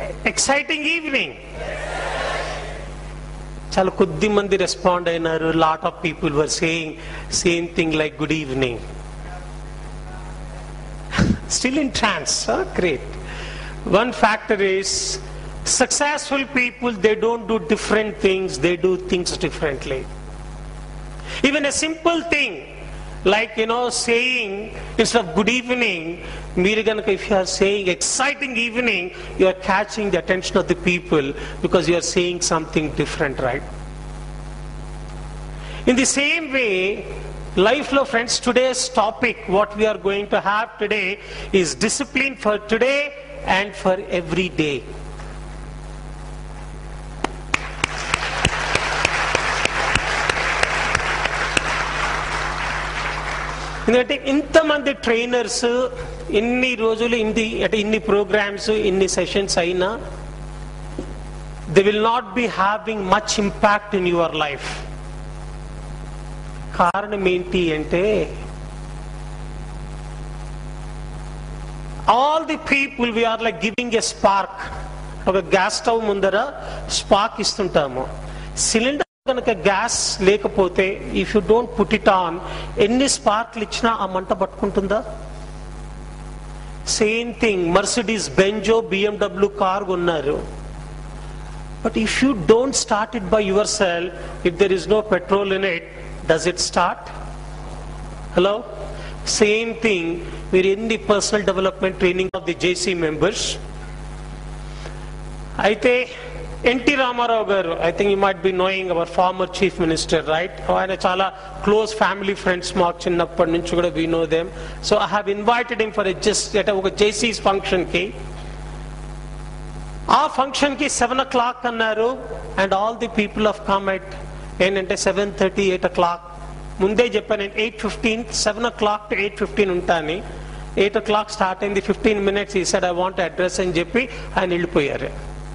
Exciting evening చాలా కొద్ది మంది రెస్పాండ్ అయినారు lot of people were saying same thing like good evening still in trance great one factor is successful people they don't do different things they do things differently even a simple thing like you know saying instead of good evening మీరు గనక if you are saying exciting evening you are catching the attention of the people because you are saying something different right in the same way life lo friends today's topic what we are going to have today is discipline for today and for every day ఎందుకంటే ఇంతమంది trainers ఇన్ని రోజులు ఇన్ని అంటే ఇన్ని programmes ఇన్ని sessions అయినా they will not be having much impact in your life కారణం ఏంటి అంటే all the people we are like giving a spark ఒక గ్యాస్ స్టవ్ ముందర స్పార్క్ ఇస్తుంటాము సిలిండర్ కనుక గ్యాస్ లేకపోతే if you don't put it on ఎన్ని స్పార్క్లు ఇచ్చినా ఆ మంట పట్టుకుంటుందా సేమ్ థింగ్ మర్సిడీస్ బెంజో బిఎండబ్ల్యూ కార్ ఉన్నారు but if you don't start it by yourself if there is no petrol in it does it start hello same thing మీరు ఎన్ని personal development training of the JC members అయితే NT Rama Rao garu I think you might be knowing our former chief minister right ఆయన చాలా close family friends మాకు చిన్నప్పటి నుంచి కూడా we know them so I have invited him for just అంటే ఒక జేసీస్ ఫంక్షన్ కి ఆ ఫంక్షన్ కి సెవెన్ ఓ క్లాక్ అన్నారు and all the people of come at ఏంటంటే seven thirty eight o'clock ముందే చెప్పాను నేను eight fifteen seven o'clock to eight fifteen ఉంటాను ఎయిట్ ఓ క్లాక్ స్టార్ట్ అయింది ఫిఫ్టీన్ మినిట్స్ ఈ సైడ్ ఐ వాంట్ అడ్రస్ అని చెప్పి ఆయన వెళ్ళిపోయారు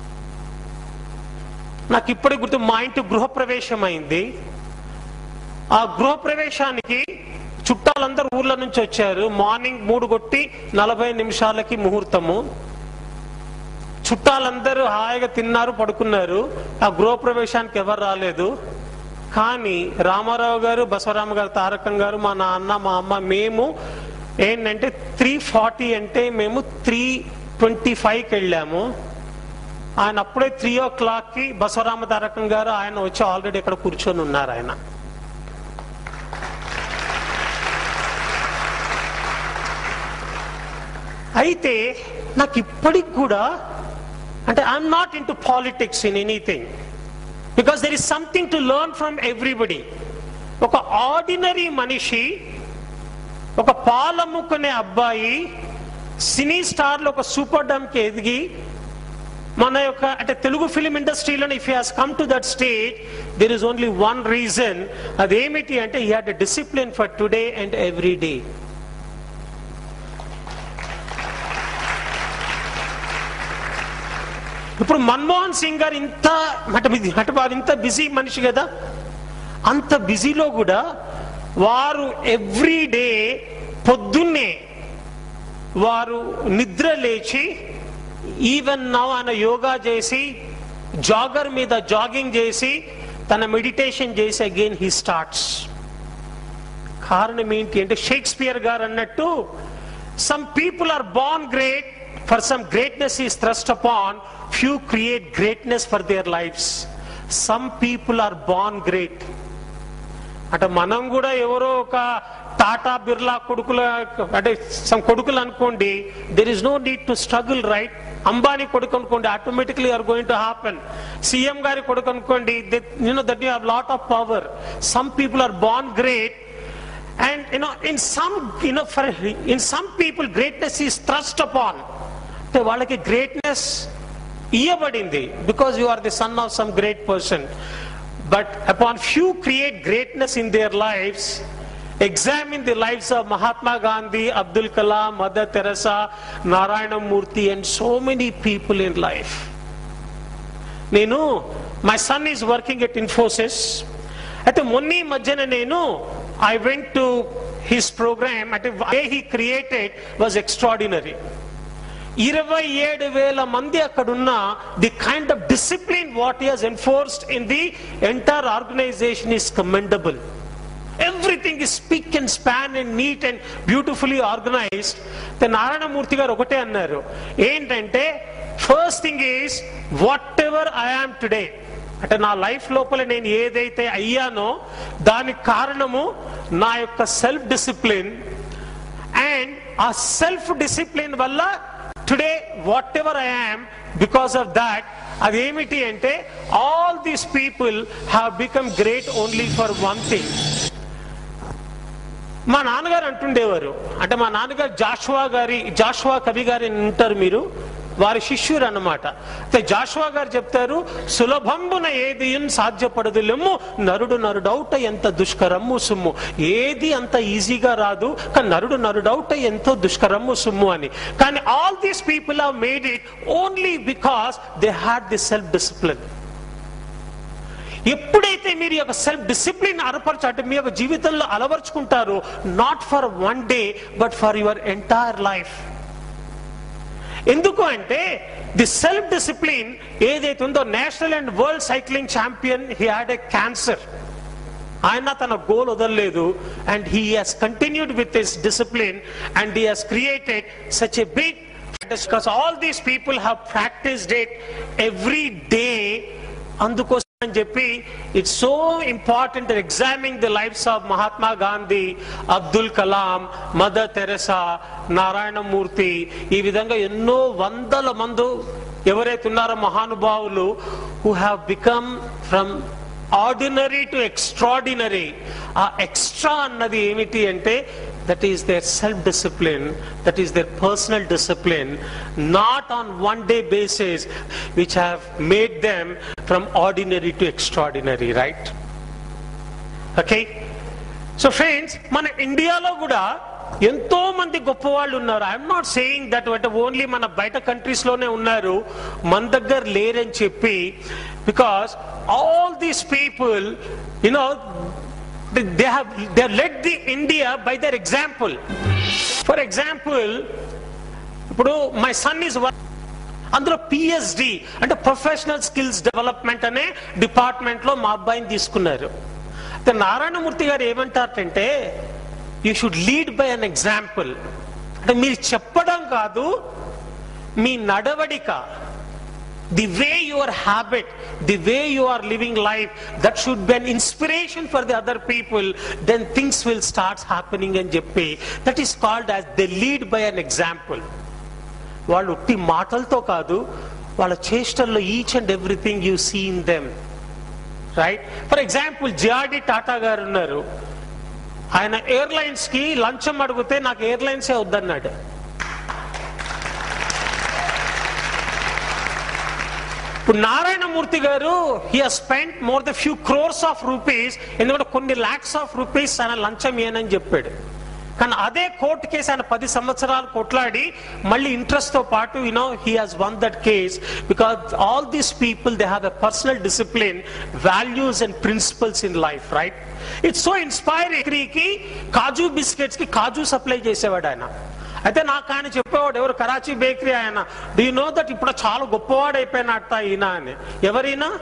నాకు ఇప్పుడే గుర్తు మా ఇంటి గృహప్రవేశం అయింది ఆ గృహప్రవేశానికి చుట్టాలందరూ ఊర్ల నుంచి వచ్చారు మార్నింగ్ మూడు కొట్టి నలభై నిమిషాలకి ముహూర్తము చుట్టాలందరూ హాయిగా తిన్నారు పడుకున్నారు ఆ గృహప్రవేశానికి ఎవరు రాలేదు కానీ రామారావు గారు బసవరామ గారు తారకం గారు మా నాన్న మా అమ్మ మేము ఏంటంటే త్రీ ఫార్టీ అంటే మేము త్రీ ట్వంటీ ఫైవ్కి వెళ్ళాము ఆయన అప్పుడే త్రీ ఓ క్లాక్ కి బసవరామ తారకం గారు ఆయన వచ్చి ఆల్రెడీ ఇక్కడ కూర్చొని ఉన్నారు ఆయన అయితే నాకు ఇప్పటికి కూడా అంటే I'm not into politics in anything because there is something to learn from everybody ఒక ఆర్డినరీ మనిషి ఒక పాలమ్ముకునే అబ్బాయి సినీ స్టార్లో ఒక సూపర్ డమ్కి ఎదిగి మన యొక్క అంటే తెలుగు ఫిలిం ఇండస్ట్రీలో if has come to that stage there is only one reason అదేమిటి అంటే he had discipline for today and every day ఇప్పుడు మన్మోహన్ సింగ్ గారు ఇంత అంటే ఇది- అంటే వారు ఇంత బిజీ మనిషి కదా అంత బిజీలో కూడా వారు ఎవ్రీ డే పొద్దున్నే వారు నిద్ర లేచి ఈవెన్ నౌ ఆయన యోగా చేసి జాగర్ మీద జాగింగ్ చేసి తన మెడిటేషన్ చేసి అగైన్ హీ స్టార్ట్స్ కారణం ఏంటి అంటే షేక్స్పియర్ గారు అన్నట్టు some people are born great for some greatness is thrust upon few create greatness for their lives some people are born great అంటే మనం కూడా ఎవరో ఒక టాటా బిర్లా కొడుకుల అంటే సమ్ కొడుకులు అనుకోండి there is no need to struggle right Ambani కొడుకు అనుకోండి automatically are going to happen CM గారి కొడుకు అనుకోండి you know that you have lot of power some people are born great and you know in some you know for in some people greatness is thrust upon అంటే వాళ్ళకి greatness ఇయ్యబడింది because you are the son of some great person but upon few create greatness in their lives examine the lives of Mahatma Gandhi Abdul Kalam Mother Teresa Narayana Murthy and so many people in life నేను my son is working at Infosys అయితే మొన్న ఈ మధ్యన నేను I went to his programme అంటే way he created was extraordinary ఇరవై ఏడు వేల మంది అక్కడున్న the kind of discipline what is enforced in the entire organisation is commendable everything is spick and span and neat and beautifully organised Narayana Murthy గారు ఒకటే అన్నారు ఏంటంటే first thing is whatever I am today అంటే నా life లోపల నేను ఏదైతే అయ్యానో దానికి కారణము నా యొక్క సెల్ఫ్ డిసిప్లిన్ అండ్ ఆ సెల్ఫ్ డిసిప్లిన్ వల్ల today whatever I am because of that అదేమిటి అంటే all these people have become great only for one thing మా నాన్నగారు అంటుండేవారు అంటే మా నాన్నగారు జాషువా గారి జాషువా కవి గారి ఉంటారు మీరు వారి శిష్యురు అన్నమాట అయితే జాషువా గారు చెప్తారు సులభంబున ఏది సాధ్యపడదు లెమ్ము నరుడు నరుడౌట ఎంత దుష్కరమ్ము సుమ్ము ఏది అంత ఈజీగా రాదు కానీ నరుడు నరుడౌట ఎంతో దుష్కరమ్ము సుమ్ము అని కానీ all these people have made it only because they had the self discipline ఎప్పుడైతే మీరు యొక్క సెల్ఫ్ డిసిప్లిన్ అరపరచ అంటే మీ యొక్క జీవితంలో అలవర్చుకుంటారో not for one day but for your entire life ఎందుకు అంటే ది సెల్ఫ్ డిసిప్లిన్ ఏదైతే ఉందో national and world cycling champion he had a cancer ఆయన తన గోల్ వదలలేదు and he has continued with his discipline and he has created such a big because all these people have practiced it every day అందుకోసం అని చెప్పి it's so important examining the lives of Mahatma Gandhi Abdul Kalam Mother Teresa Narayana Murthy ఈ విధంగా ఎన్నో వందల మంది ఎవరైతే ఉన్నారో మహానుభావులు who have become from ordinary to extraordinary ఆ ఎక్స్ట్రా అన్నది ఏమిటి అంటే that is their self discipline that is their personal discipline not on one day basis which have made them from ordinary to extraordinary right okay so friends మన ఇండియాలో కూడా ఎంతో మంది గొప్ప వాళ్ళు ఉన్నారు ఐఎమ్ నాట్ సేయింగ్ దట్ అంటే only మన బయట కంట్రీస్ లోనే ఉన్నారు మన దగ్గర లేరని చెప్పి because all these people you know they have they led the India by their example for example ఇప్పుడు మై సన్ ఈజ్ అందులో పిహెచ్డి అంటే ప్రొఫెషనల్ స్కిల్స్ డెవలప్మెంట్ అనే డిపార్ట్మెంట్ లో మా అబ్బాయిని తీసుకున్నారు అయితే నారాయణమూర్తి గారు ఏమంటారంటే you should lead by an example అంటే మీరు చెప్పడం కాదు మీ నడవడిక the way your habit the way you are living life that should be an inspiration for the other people then things will start happening అని చెప్పి that is called as the lead by an example వాళ్ళు ఉట్టి మాటలతో కాదు వాళ్ళ చేష్టల్లో each and everything you see in them right for example JRD Tata garu ఉన్నారు ఆయన ఎయిర్లైన్స్ కి లంచం అడిగితే నాకు ఎయిర్లైన్సే వద్దన్నాడు ఇప్పుడు Narayana Murthy garu he spend more the few crores of rupees ఎందుకంటే కొన్ని లాక్స్ ఆఫ్ రూపీస్ ఆయన లంచం ఏనని చెప్పాడు కానీ అదే కోర్టు కేసు ఆయన పది సంవత్సరాలు కొట్లాడి మళ్ళీ ఇంట్రెస్ట్ తో పాటు you know he has won that case because all these people they have a personal discipline values and principles in life right it's so inspiring కి కాజు బిస్కెట్స్ కి కాజు సప్లై చేసేవాడు ఆయన అయితే నాకు ఆయన చెప్పేవాడు ఎవరు కరాచీ బేకరీ ఆయన డూ నో దట్ ఇప్పుడు చాలా గొప్పవాడు అయిపోయినట్ట ఈయన అని ఎవరైనా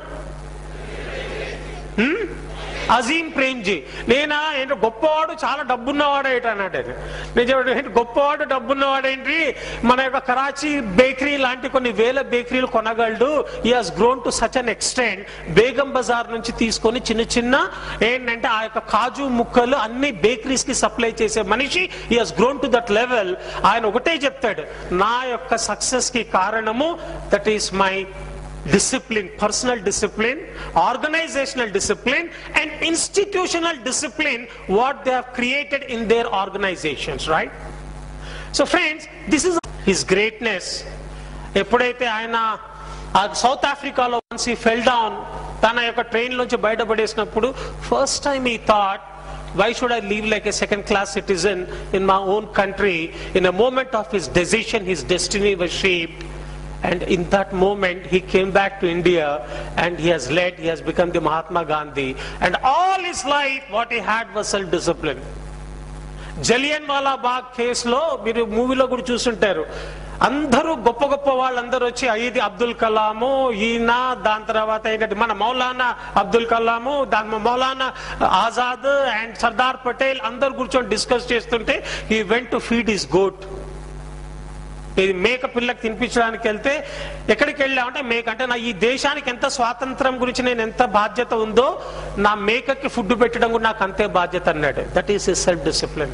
అజీం ప్రేమ్జీ నేనా ఏంటి గొప్పవాడు చాలా డబ్బున్నవాడు ఏంటి అన్నాడు ఆయన. నేను చెప్పాడు ఏంటి గొప్పవాడు డబ్బున్నవాడేంటి మన యొక్క కరాచీ బేకరీ లాంటి కొన్ని వేల బేకరీలు కొనగలడు he has grown to such an extent Begum Bazar నుంచి తీసుకొని చిన్న చిన్న ఏంటంటే ఆ యొక్క కాజు ముక్కలు అన్ని బేకరీస్ కి సప్లై చేసే మనిషి he has grown to that level ఆయన ఒకటే చెప్తాడు నా యొక్క సక్సెస్ కి కారణము that is my discipline, personal discipline, organizational discipline, and institutional discipline, what they have created in their organizations, right? So, friends, this is his greatness. ఎప్పుడైతే ఆయన ఆ సౌత్ ఆఫ్రికాలో వన్స్ ఈ ఫెల్ డౌన్ తన యొక్క ట్రైన్ నుంచి బయటపడేసినప్పుడు first time he thought why should I live like a second class citizen in my own country? In a moment of his decision, his destiny was shaped. And in that moment, he came back to India and he has led, he has become the Mahatma Gandhi. And all his life, what he had was self discipline. Jallianwala Bagh కేసులో మీరు మూవీలో కూడా చూస్తుంటారు అందరూ గొప్ప గొప్ప వాళ్ళందరూ వచ్చి ఇది అబ్దుల్ కలాము ఈయన దాని తర్వాత ఏంటంటే మన మౌలానా అబ్దుల్ కలాము దాని మౌలానా ఆజాద్ అండ్ సర్దార్ పటేల్ అందరు కూర్చొని డిస్కస్ చేస్తుంటే he went to feed his goat ఇది మేక పిల్లకి తినిపించడానికి వెళ్తే ఎక్కడికి వెళ్ళామంటే మేక అంటే నా ఈ దేశానికి ఎంత స్వాతంత్రం గురించి నేను ఎంత బాధ్యత ఉందో నా మేకకి ఫుడ్ పెట్టడం కూడా నాకు అంతే బాధ్యత అన్నాడు that is self discipline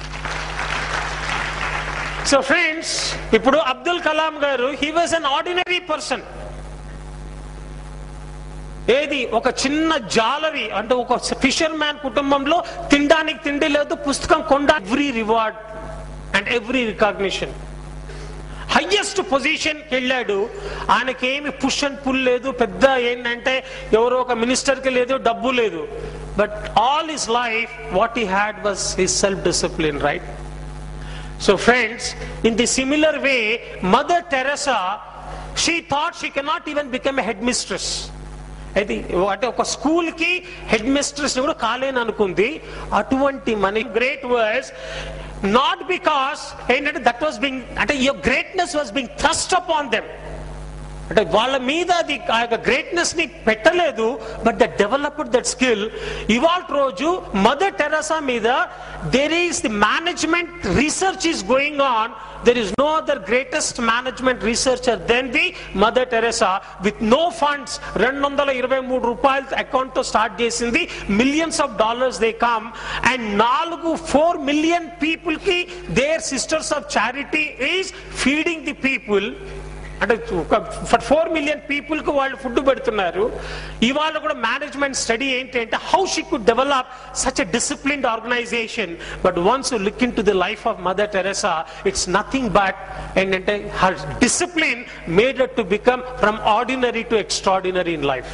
so friends ఇప్పుడు Abdul Kalam garu he was an ordinary person ఏది ఒక చిన్న జాలరి అంటే ఒక ఫిషర్ మ్యాన్ కుటుంబంలో తినడానికి తిండి లేదు పుస్తకం కొండ every reward and every recognition highest position వెళ్ళాడు ఆయనకేమి పుష్ అండ్ పుల్ లేదు పెద్ద ఏంటంటే ఎవరో ఒక మినిస్టర్కి లేదు డబ్బు లేదు but all his life what he had was his self discipline right so friends in the similar way Mother Teresa she thought she cannot even become a head mistress అయితే అంటే ఒక స్కూల్ కి హెడ్ మిస్ట్రెస్ కూడా కాలేని అనుకుంది అటువంటి మన great words not because ఏంటంటే that was being అంటే your greatness was being thrust upon them అంటే వాళ్ళ మీద అది ఆ యొక్క గ్రేట్నెస్ ని పెట్టలేదు but the developed that skill ఇవాళ రోజు మదర్ టెరసా మీద there is the management research is going on there is no other greatest management researcher than the Mother Teresa with no funds రెండు వందల ఇరవై మూడు రూపాయల అకౌంట్ తో స్టార్ట్ చేసింది millions of dollars they come and నాలుగు four million people కి their sisters of charity is feeding the people అంటే ఫోర్ మిలియన్ పీపుల్ కు వాళ్ళు ఫుడ్ పెడుతున్నారు ఇవాళ కూడా మేనేజ్మెంట్ స్టడీ ఏంటి అంటే how she could develop such a disciplined organisation but once look in to the life of Mother Teresa it's nothing but ఏంటంటే her discipline made to become from ordinary to extraordinary in life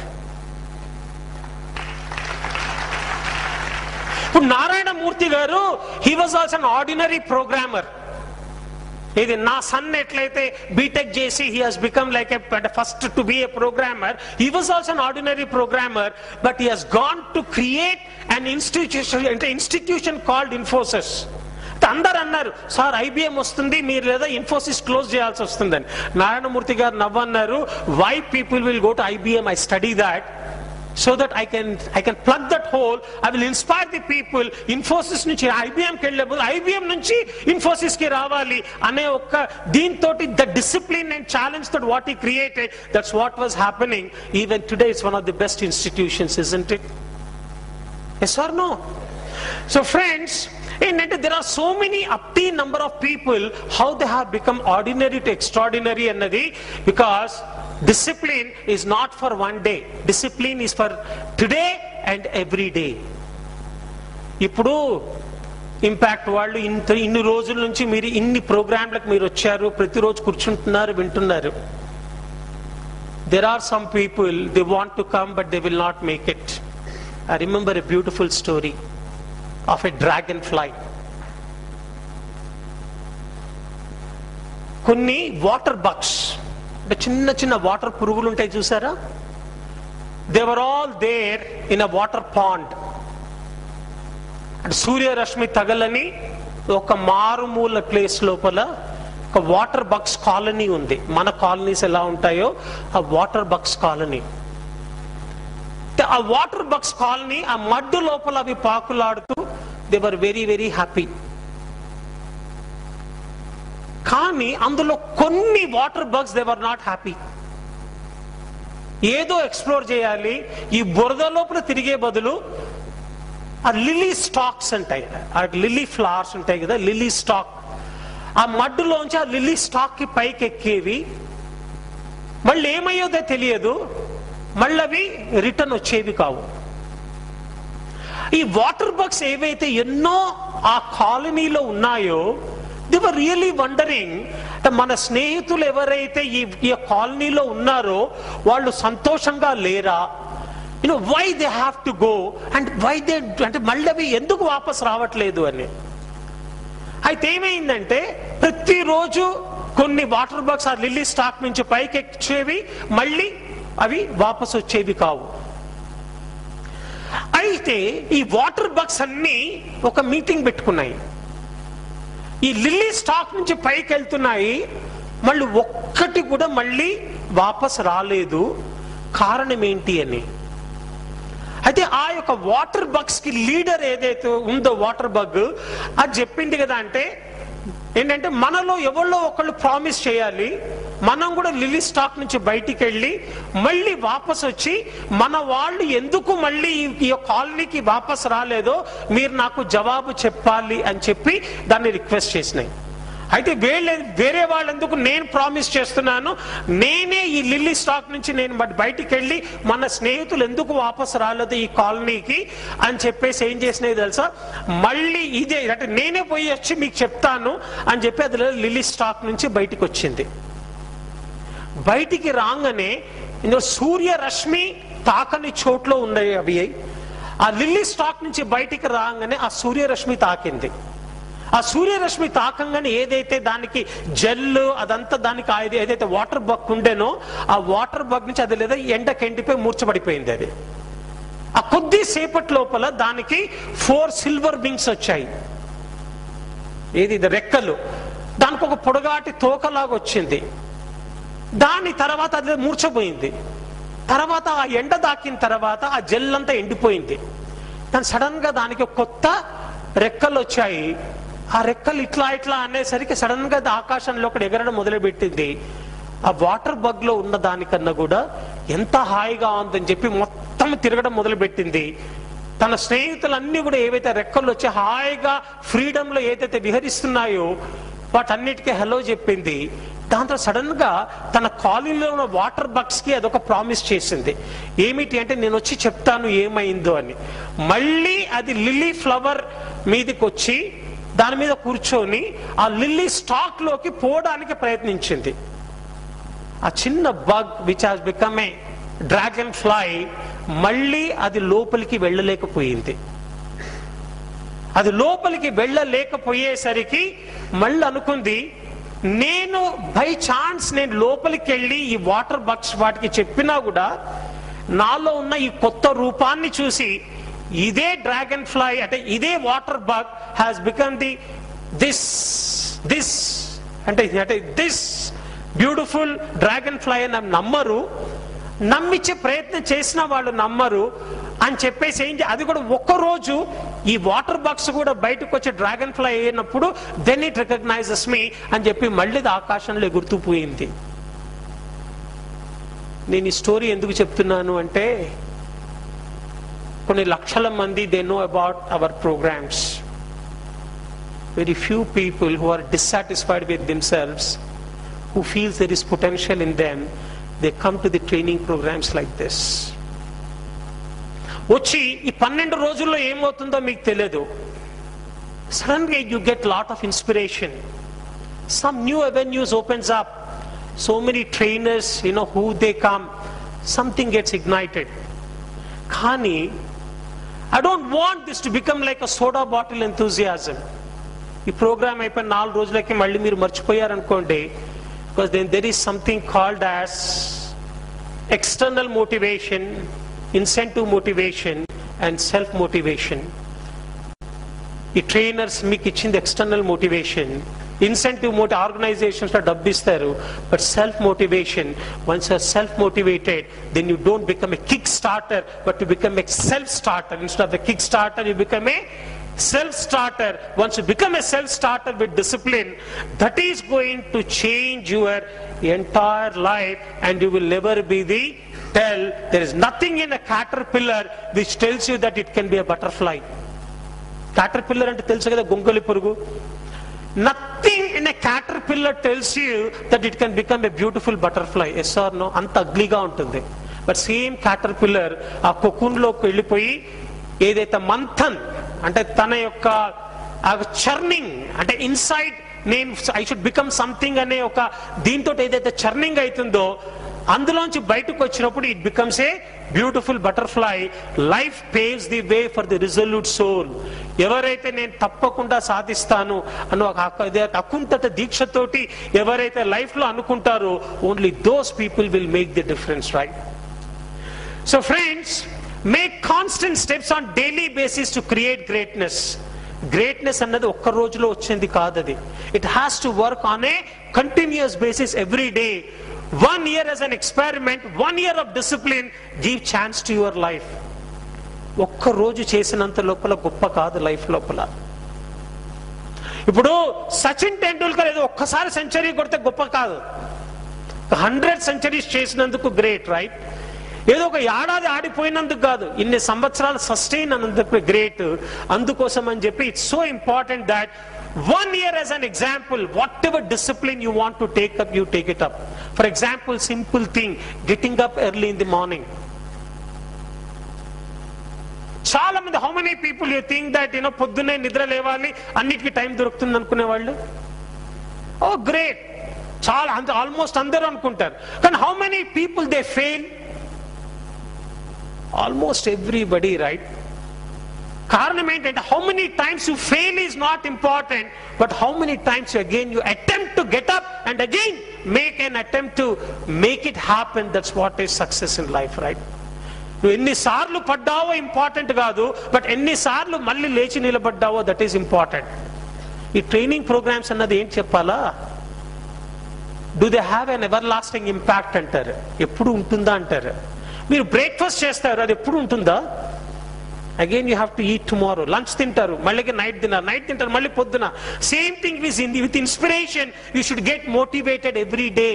ఇప్పుడు Narayana Murthy garu he was also an ordinary programmer ఇది నా son ఎట్లయితే BTech చేసి he has become like a first to be a programmer he was also an ordinary programmer but he has gone to create an institution అంటే institution called Infosys అందరు అన్నారు sir IBM వస్తుంది మీరు లేదా ఇన్ఫోసిస్ క్లోజ్ చేయాల్సి వస్తుందని నారాయణమూర్తి గారు నవ్వన్నారు why people will go to IBM I study that so that I can I can plug that hole I will inspire the people Infosys నుంచి ఐబిఎంకి వెళ్ళే ఐబిఎం నుంచి ఇన్ఫోసిస్ కి రావాలి అనే ఒక దీంతో ద డిసిప్లిన్ అండ్ ఛాలెంజ్ తోటి what he created that's what was happening even today it's one of the best institutions isn't it yes are no so friends ఏంటంటే there are so many up to number of people how they have become ordinary to extraordinary అన్నది because discipline is not for one day discipline is for today and every day ఇప్పుడు impact వాళ్ళు ఇంత ఇన్ని రోజుల నుంచి మీరు ఇన్ని ప్రోగ్రాంలకు మీరు వచ్చారు ప్రతిరోజు కూర్చుంటున్నారు వింటున్నారు there are some people they want to come but they will not make it I remember a beautiful story of a dragonfly కొన్ని వాటర్ బగ్స్ అంటే చిన్న చిన్న వాటర్ పురుగులు ఉంటాయి చూసారా they were all there in a water pond అంటే సూర్యరశ్మి తగలని ఒక మారుమూల ప్లేస్ లోపల ఒక వాటర్ బగ్స్ కాలనీ ఉంది మన కాలనీస్ ఎలా ఉంటాయో ఆ వాటర్ బగ్స్ కాలనీ ఆ వాటర్ బగ్స్ కాలనీ ఆ మడ్డు లోపల అవి పాకులాడుతూ they were very very happy కానీ అందులో కొన్ని water bugs they were not happy ఏదో ఎక్స్ప్లోర్ చేయాలి ఈ బురద లోపల తిరిగే బదులు ఆ లిల్లీ స్టాక్స్ ఉంటాయి ఆ లిల్లీ ఫ్లవర్స్ ఉంటాయి కదా లిల్లీ స్టాక్ ఆ మడ్డులోంచి ఆ లిల్లీ స్టాక్ కి పైకి ఎక్కేవి మళ్ళీ ఏమయ్యోదో తెలియదు మళ్ళీ అవి రిటర్న్ వచ్చేవి కావు ఈ వాటర్ బగ్స్ ఏవైతే ఎన్నో ఆ కాలనీలో ఉన్నాయో ది వర్ రియలీ వండరింగ్ మన స్నేహితులు ఎవరైతే ఈ ఈ కాలనీలో ఉన్నారో వాళ్ళు సంతోషంగా లేరా you know why they have to go and why they అంటే మళ్ళీ అవి ఎందుకు వాపస్ రావట్లేదు అని అయితే ఏమైందంటే ప్రతిరోజు కొన్ని వాటర్ బాక్స్ ఆ లిల్లీ స్టాక్ నుంచి పైకి ఎక్కేవి మళ్ళీ అవి వాపస్ వచ్చేవి కావు అయితే ఈ వాటర్ బగ్స్ అన్ని ఒక మీటింగ్ పెట్టుకున్నాయి ఈ లిల్లీ స్టాక్ నుంచి పైకి వెళ్తున్నాయి మళ్ళీ ఒక్కటి కూడా మళ్ళీ వాపస్ రాలేదు కారణం ఏంటి అని అయితే ఆ యొక్క వాటర్ బగ్స్ కి లీడర్ ఏదైతే ఉందో వాటర్ బగ్ అది చెప్పింది కదా అంటే ఏంటంటే మనలో ఎవరిలో ఒకళ్ళు ప్రామిస్ చేయాలి మనం కూడా లిలీ స్టాక్ నుంచి బయటికి వెళ్ళి మళ్ళీ వాపస్ వచ్చి మన వాళ్ళు ఎందుకు మళ్ళీ ఈ- ఈ కాలనీకి వాపస్ రాలేదో మీరు నాకు జవాబు చెప్పాలి అని చెప్పి దాన్ని రిక్వెస్ట్ చేసినాయి అయితే వీళ్ళ వేరే వాళ్ళెందుకు నేను ప్రామిస్ చేస్తున్నాను నేనే ఈ లిల్లీ స్టాక్ నుంచి నేను బట్ బయటికి వెళ్ళి మన స్నేహితులు ఎందుకు వాపస్ రాలేదు ఈ కాలనీకి అని చెప్పేసి ఏం చేసినాయి తెలుసా మళ్ళీ ఇదే అంటే నేనే పోయి వచ్చి మీకు చెప్తాను అని చెప్పి అది లిల్లీ స్టాక్ నుంచి బయటికి వచ్చింది బయటికి రాగానే ఇందులో సూర్యరశ్మి తాకని చోట్లో ఉన్నాయి అవి ఆ లిల్లీ స్టాక్ నుంచి బయటికి రాగానే ఆ సూర్యరశ్మి తాకింది ఆ సూర్యరశ్మి తాకంగానే ఏదైతే దానికి జెల్ అదంతా దానికి ఆ ఏది- ఏదైతే వాటర్ బగ్ ఉండేనో ఆ వాటర్ బగ్ నుంచి అది లేదా ఎండకి ఎండిపోయి మూర్చబడిపోయింది అది ఆ కొద్ది సేపటి లోపల దానికి ఫోర్ సిల్వర్ వింగ్స్ వచ్చాయి ఏది ఇది రెక్కలు దానికి ఒక పొడగాటి తోకలాగా వచ్చింది దాని తర్వాత అది మూర్చపోయింది తర్వాత ఆ ఎండ దాకిన తర్వాత ఆ జెల్ అంతా ఎండిపోయింది దాని సడన్ గా దానికి ఒక కొత్త రెక్కలు వచ్చాయి ఆ రెక్కలు ఇట్లా ఇట్లా అనేసరికి సడన్ గా అది ఆకాశంలో ఒకటి ఎగరడం మొదలుపెట్టింది ఆ వాటర్ బగ్ లో ఉన్న దానికన్నా కూడా ఎంత హాయిగా ఉందని చెప్పి మొత్తం తిరగడం మొదలుపెట్టింది తన స్నేహితులన్నీ కూడా ఏవైతే రెక్కలు వచ్చి హాయిగా ఫ్రీడమ్ లో ఏదైతే విహరిస్తున్నాయో వాటన్నిటికీ హలో చెప్పింది దాంతో సడన్ గా తన కాలనీలో ఉన్న వాటర్ బగ్స్ కి అదొక ప్రామిస్ చేసింది ఏమిటి అంటే నేను వచ్చి చెప్తాను ఏమైందో అని మళ్ళీ అది లిల్లీ ఫ్లవర్ మీదకి వచ్చి దాని మీద కూర్చొని ఆ లిల్లీ స్టాక్ లోకి పోవడానికి ప్రయత్నించింది ఆ చిన్న bug which has become a dragonfly మళ్ళీ అది లోపలికి వెళ్ళలేకపోయింది అది లోపలికి వెళ్ళలేకపోయేసరికి మళ్ళీ అనుకుంది నేను బై ఛాన్స్ నేను లోపలికి వెళ్ళి ఈ వాటర్ బగ్స్ వాటికి చెప్పినా కూడా నాలో ఉన్న ఈ కొత్త రూపాన్ని చూసి ఇదే డ్రాగన్ ఫ్లై అంటే ఇదే water bug has become the this this అంటే అంటే దిస్ బ్యూటిఫుల్ డ్రాగన్ ఫ్లై అని నమ్మరు నమ్మించే ప్రయత్నం చేసిన వాళ్ళు నమ్మరు అని చెప్పేసి ఏం చే- అది కూడా ఒక్క రోజు ఈ వాటర్ బాక్స్ కూడా బయటకు వచ్చి డ్రాగన్ ఫ్లై అయినప్పుడు దెన్ ఇట్ రికగ్నైజెస్ మీ అని చెప్పి మళ్ళీ ఇది ఆకాశంలో ఎగురుతూపోయింది నేను ఈ స్టోరీ ఎందుకు చెప్తున్నాను అంటే కొన్ని లక్షల మంది they know about our programmes very few people who are dissatisfied with themselves who feels there is potential in them, they come to the training programs like this. వచ్చి ఈ పన్నెండు రోజుల్లో ఏమవుతుందో మీకు తెలియదు సడన్ గా you get lot of inspiration some new avenues opens up so many trainers you know who they come something gets ignited కానీ I don't want this to become like a soda bottle enthusiasm ఈ programme అయిపోయిన నాలుగు రోజులకి మళ్ళీ మీరు మర్చిపోయారనుకోండి because then there is something called as external motivation incentive motivation and self motivation ఈ trainers మీకు ఇచ్చింది ఎక్స్టర్నల్ మోటివేషన్ ఇన్సెంటివ్ మోటి ఆర్గనైజేషన్స్ లో డబ్బు ఇస్తారు but self motivation once are self motivated then you don't become a kick starter but you become a self starter instead of the kick starter you become a self starter once you become a self starter with discipline that is going to change your entire life and you will never be the tell there is nothing in a caterpillar which tells you that it can be a butterfly caterpillar అంటే తెలుసు కదా గొంగలి పురుగు nothing in a caterpillar tells you that it can become a beautiful butterfly yes are no అంత అగ్లీగా ఉంటుంది but same క్యాటర్ pillar ఆ కొకున్లోకి వెళ్ళిపోయి ఏదైతే మంథన్ అంటే తన యొక్క చర్నింగ్ అంటే ఇన్సైడ్ నేను ఐ షుడ్ బికమ్ సంథింగ్ అనే ఒక దీంతో ఏదైతే చర్నింగ్ అవుతుందో అందులోంచి బయటకు వచ్చినప్పుడు it becomes a beautiful butterfly life paves the way for the resolute soul ఎవరైతే నేను తప్పకుండా సాధిస్తాను అని ఒక అక- ఇదే అకుంఠత దీక్షతోటి ఎవరైతే లైఫ్ లో అనుకుంటారో only those people will make the difference right So friends, make constant steps on daily basis to create greatness. Greatness అన్నది ఒక్క రోజులో వచ్చింది కాదు అది it has to work on a continuous basis every day one year as an experiment one year of discipline give chance to your life ఒక్క రోజు చేసినంత లోపల గొప్ప కాదు లైఫ్ లోపల ఇప్పుడు సచిన్ టెండూల్కర్ ఏదో ఒక్కసారి సెంచరీ కొడితే గొప్ప కాదు హండ్రెడ్ సెంచరీస్ చేసినందుకు గ్రేట్ రైట్ ఏదో ఒక ఏడాది ఆడిపోయినందుకు కాదు ఇన్ని సంవత్సరాలు సస్టైన్ అన్నందుకు గ్రేట్ అందుకోసం అని చెప్పి it's so important that one year as an example whatever discipline you want to take up you take it up for example simple thing getting up early in the morning చాలా మంది how many people you think that you know పొద్దున్నే నిద్ర లేవాలి అన్నిటికీ time దొరుకుతుంది అనుకునే వాళ్ళు ఓ great చాలా అంత ఆల్మోస్ట్ అందరూ అనుకుంటారు కానీ how many people they fail almost everybody right కారణం ఏంటంటే how many times you fail is not important but how many times again you attempt to get up and again make an attempt to make it happen that's what is success in life right నువ్వు ఎన్నిసార్లు పడ్డావో important కాదు but ఎన్నిసార్లు మళ్ళీ లేచి నిలబడ్డావో that is important ఈ training programmes అన్నది ఏంటి చెప్పాలా do they have an everlasting impact అంటారు ఎప్పుడు ఉంటుందా అంటారు మీరు బ్రేక్ఫాస్ట్ చేస్తారు అది ఎప్పుడు ఉంటుందా again you have to eat tomorrow lunch తింటారు మళ్ళీ నైట్ తిన్నారు నైట్ తింటారు మళ్ళీ పొద్దున same thing with in with inspiration you should get motivated every day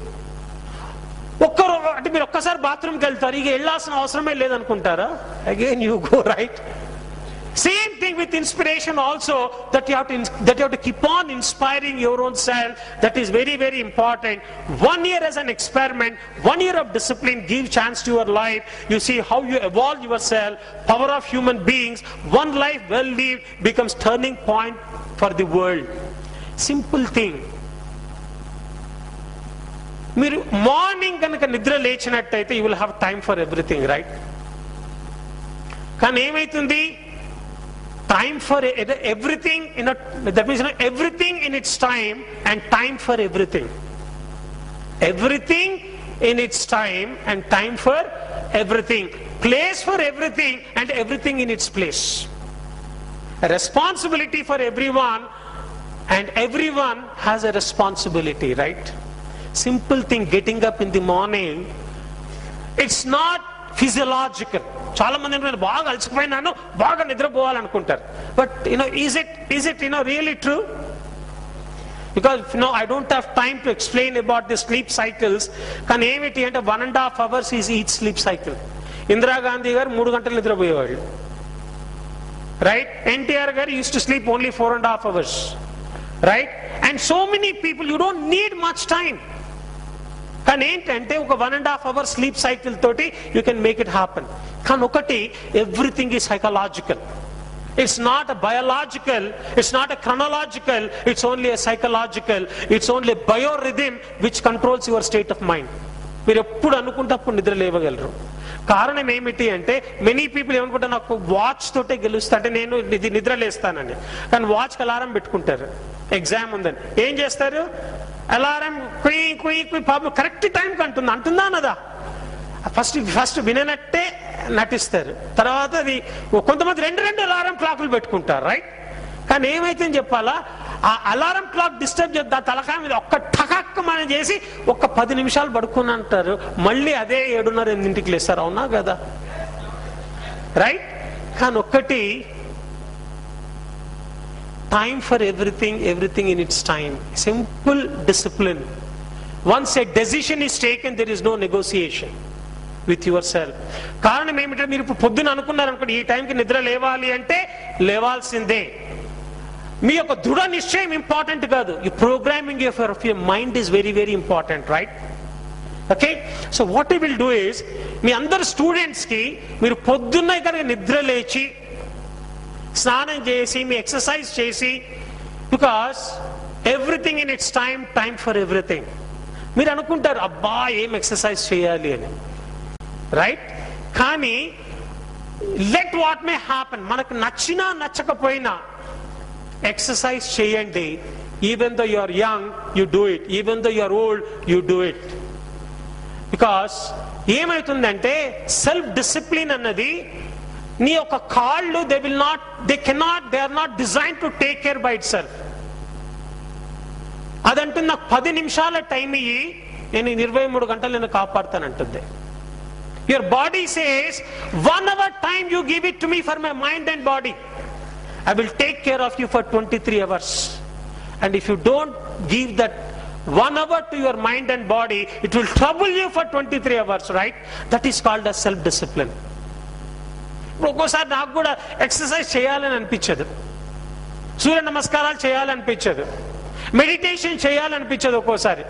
ఒక్క రో- అంటే మీరు ఒక్కసారి బాత్రూమ్కి వెళ్తారు ఇక వెళ్ళాల్సిన అవసరమే లేదనుకుంటారా again you go right same thing with inspiration also that you to that you to keep on inspiring your own self that is very very important one year as an experiment one year of discipline give chance to your life you see how you evolve yourself power of human beings one life well lived becomes turning point for the world simple thing మీరు morning కనుక నిద్ర లేచినట్టయితే you will have time for everything right కానీ ఏమైతుంది time for everything in that means everything in its time and time for everything everything in its time and time for everything place for everything and everything in its place responsibility for everyone and everyone has a responsibility right simple thing getting up in the morning it's not physiological చాలా మంది అంటున్నారు, బాగా అలసిపోయినాను బాగా నిద్రపోవాలనుకుంటారు but you know is it is it you know really true because no I don't have time to explain about the sleep cycles కానీ ఏమిటి అంటే one and half hours is each sleep cycle Indira Gandhi గారు మూడు గంటలు నిద్రపోయేవాళ్ళు right ntr garu used to sleep only four and a half hours right and so many people you don't need much time కానీ ఏంటంటే ఒక one and half hour sleep cycle తోటి you can make it happen కానీ ఒకటి everything ఈ psychological it's not biological it's not chronological it's only psychological it's only biorhythm which controls your state of mind మీరు ఎప్పుడు అనుకుంటే అప్పుడు నిద్ర లేవగలరు కారణం ఏమిటి అంటే మెనీ పీపుల్ ఏమనుకుంటారు నాకు వాచ్ తోటే గెలుస్తా అంటే నేను ఇది నిద్ర లేస్తానని కానీ వాచ్ అలారం పెట్టుకుంటారు ఎగ్జామ్ ఉందని ఏం చేస్తారు అలారం కుయ్ కుయ్ కుయ్ పాపం కరెక్ట్ టైంకి అంటుంది అంటుందా అన్నదా ఫస్ట్ ఫస్ట్ విననట్టే నటిస్తారు తర్వాత అది కొంతమంది రెండు రెండు అలారం క్లాకులు పెట్టుకుంటారు రైట్ కానీ ఏమైతే చెప్పాలా ఆ అలారం క్లాక్ డిస్టర్బ్ చేద్దా తలకాయ మీద ఒక్క టకక్క మనం చేసి ఒక్క పది నిమిషాలు పడుకుని అంటారు మళ్ళీ అదే ఏడున్నర ఎనిమిదింటికి లేస్తారు అవునా కదా రైట్ కానీ ఒక్కటి time for everything everything in its time simple discipline once a decision is taken there is no negotiation with yourself కారణం ఏమిటంటే మీరు ఇప్పుడు పొద్దున అనుకున్నారు అనుకోండి ఈ టైంకి నిద్ర లేవాలి అంటే లేవాల్సిందే మీ యొక్క దృఢ నిశ్చయం ఇంపార్టెంట్ కాదు ఈ programming of your mind is very very important right okay so what you will do is మీ అందరు స్టూడెంట్స్ కి మీరు పొద్దున్న కనుక నిద్ర లేచి స్నానం చేసి మీ ఎక్సర్సైజ్ చేసి because everything in its time time for everything మీరు అనుకుంటారు అబ్బా ఏం ఎక్సర్సైజ్ చేయాలి అని రైట్ కానీ లెట్ వాట్ మే హ్యాపన్ మనకు నచ్చినా నచ్చకపోయినా ఎక్సర్సైజ్ చేయండి even though you are young you do it even though you are old you do it because ఏమవుతుందంటే సెల్ఫ్ డిసిప్లిన్ అన్నది నీ యొక్క కాళ్ళు they will not they cannot they are not design to take care by itself అదంటే నాకు పది నిమిషాల time ఇయ్యి నేను ఇరవై మూడు గంటలు నేను కాపాడుతానంటుంది your body says one hour time you give it to me for my mind and body I will take care of you for twenty three hours and if you don't give that one hour to your mind and body it will trouble you for twenty three hours right that is called a self discipline ఇప్పుడు ఒక్కోసారి నాకు కూడా exercise చేయాలని అనిపించదు సూర్య నమస్కారాలు చేయాలనిపించదు meditation చేయాలనిపించదు ఒక్కోసారి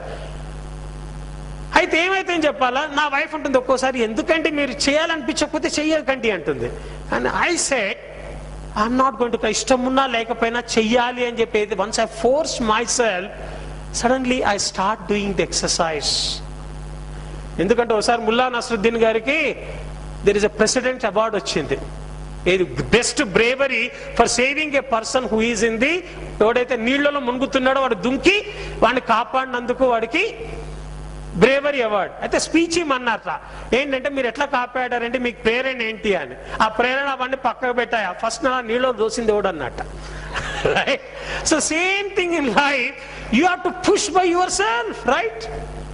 అయితే ఏమైతే చెప్పాలా నా వైఫ్ ఉంటుంది ఒక్కోసారి ఎందుకంటే మీరు చేయాలనిపించకపోతే చెయ్యకండి అంటుంది and I say I'm not going to ఇష్టం ఉన్నా లేకపోయినా చెయ్యాలి అని చెప్పేది once I force myself suddenly I start doing the exercise ఎందుకంటే ఒకసారి ముల్లా నసరుద్దీన్ గారికి there is a president award వచ్చింది ఇది best bravery for saving a person who is in the ఎవడైతే నీళ్లలో మునుగుతున్నాడో వాడు దుంకి వాడిని కాపాడినందుకు వాడికి బ్రేవరీ అవార్డ్ అయితే స్పీచ్ ఇమ్మన్నారట ఏంటంటే మీరు ఎట్లా కాపాడారంటే మీకు ప్రేరణ ఏంటి అని ఆ ప్రేరణ అవన్నీ పక్కకు పెట్టాయి ఫస్ట్ నా నీళ్ళు దోసింది ఎవడు అన్నట్ట right so same thing in life you have to push by yourself right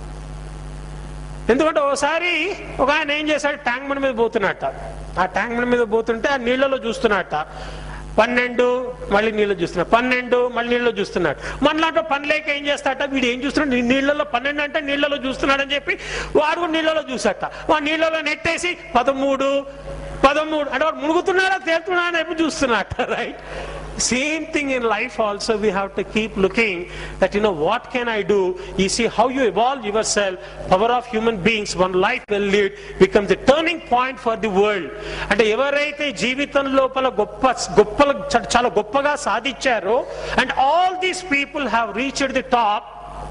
ఎందుకంటే ఒకసారి ఒక ఆయన ఏం చేశాడు ట్యాంక్ బండ్ మీద పోతున్నట్ట ఆ ట్యాంక్ బండ్ మీద పోతుంటే ఆ నీళ్ళలో చూస్తున్నట్ట పన్నెండు మళ్ళీ నీళ్ళు చూస్తున్నాడు పన్నెండు మళ్ళీ నీళ్ళు చూస్తున్నాడు మనలాంటి పని లేక ఏం చేస్తాట వీడు ఏం చూస్తున్నాడు నీ నీళ్ళలో పన్నెండు అంటే నీళ్ళలో చూస్తున్నాడు అని చెప్పి వాడు కూడా నీళ్ళలో చూసాట వాడు నీళ్ళలో నెట్టేసి పదమూడు పదమూడు అంటే వాడు మునుగుతున్నాడా తేలుతున్నాడా ఎప్పుడు చూస్తున్నట్ట right same thing in life also we have to keep looking that you know what can i do you see how you evolve yourself power of human beings one life well lived becomes the turning point for the world అంటే ఎవరైతే జీవితం లోపల గొప్ప గొప్ప చాలా గొప్పగా సాధించారో and all these people have reached the top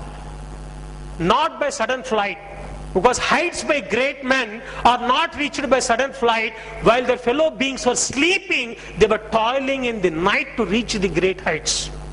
not by sudden flight because heights by great men are not reached by sudden flight while their fellow beings were sleeping they were toiling in the night to reach the great heights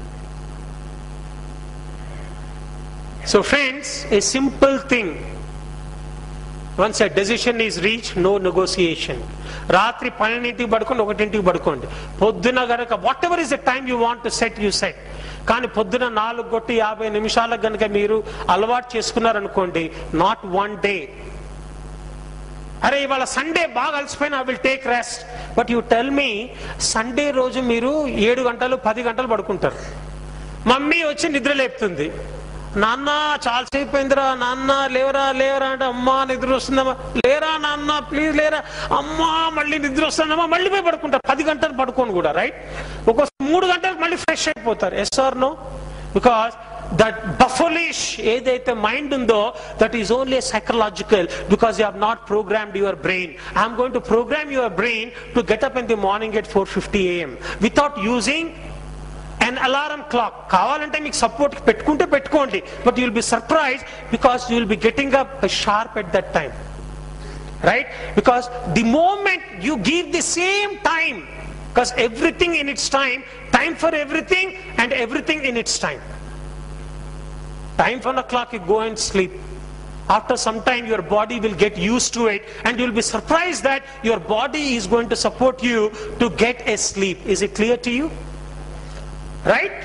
so friends a simple thing once a decision is reached no negotiation రాత్రి పన్నెండింటికి పడుకోండి ఒకటింటికి పడుకోండి పొద్దున గనక whatever is the time you want to set you set కానీ పొద్దున నాలుగు కొట్టి యాభై నిమిషాలకు గనక మీరు అలవాటు చేసుకున్నారనుకోండి నాట్ వన్ డే అరే ఇవాళ సండే బాగా అలసిపోయిన I will take rest but you tell me Sunday రోజు మీరు ఏడు గంటలు పది గంటలు పడుకుంటారు మమ్మీ వచ్చి నిద్ర లేపుతుంది నాన్న చాలాసేపు అయిందిరా నాన్న లేవరా లేవరా అంటే అమ్మా నిద్ర వస్తుందమ్మా లేరా నాన్న ప్లీజ్ లేరా అమ్మా మళ్ళీ నిద్ర వస్తుందమ్మా మళ్ళీ పోయి పడుకుంటారు పది గంటలు పడుకోను కూడా రైట్ ఒక మూడు గంటలకు మళ్ళీ ఫ్రెష్ అయిపోతారు yes are no because that బఫలిష్ ఏదైతే మైండ్ ఉందో that is only psychological because you have not programmed your brain I'm going to program your brain to get up in the morning at four fifty AM without using and alarm clock కావాలంటే మీకు support పెట్టుకుంటే పెట్టుకోండి but you'll be surprise because you will be getting up sharp at that time right because the moment you give the same time because everything in its time time for everything and everything in its time time 1 o'clock you go and sleep after some time your body will get used to it and you'll be surprised that your body is going to support you to get a sleep is it clear to you right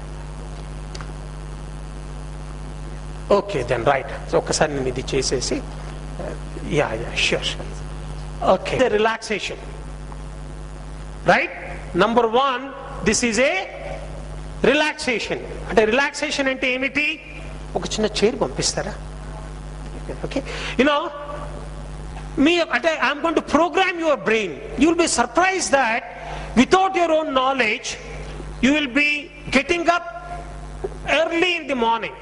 okay then right ఒక్కసారి నేను ఇది చేసేసి yeah yeah sure okay relaxation right number one this is a relaxation అంటే relaxation అంటే ఏమిటి ఒక చిన్న chair పంపిస్తారా ఓకే యునో మీ అంటే I'm gonna program your brain you will be surprise that without your own knowledge you will be getting up early in the morning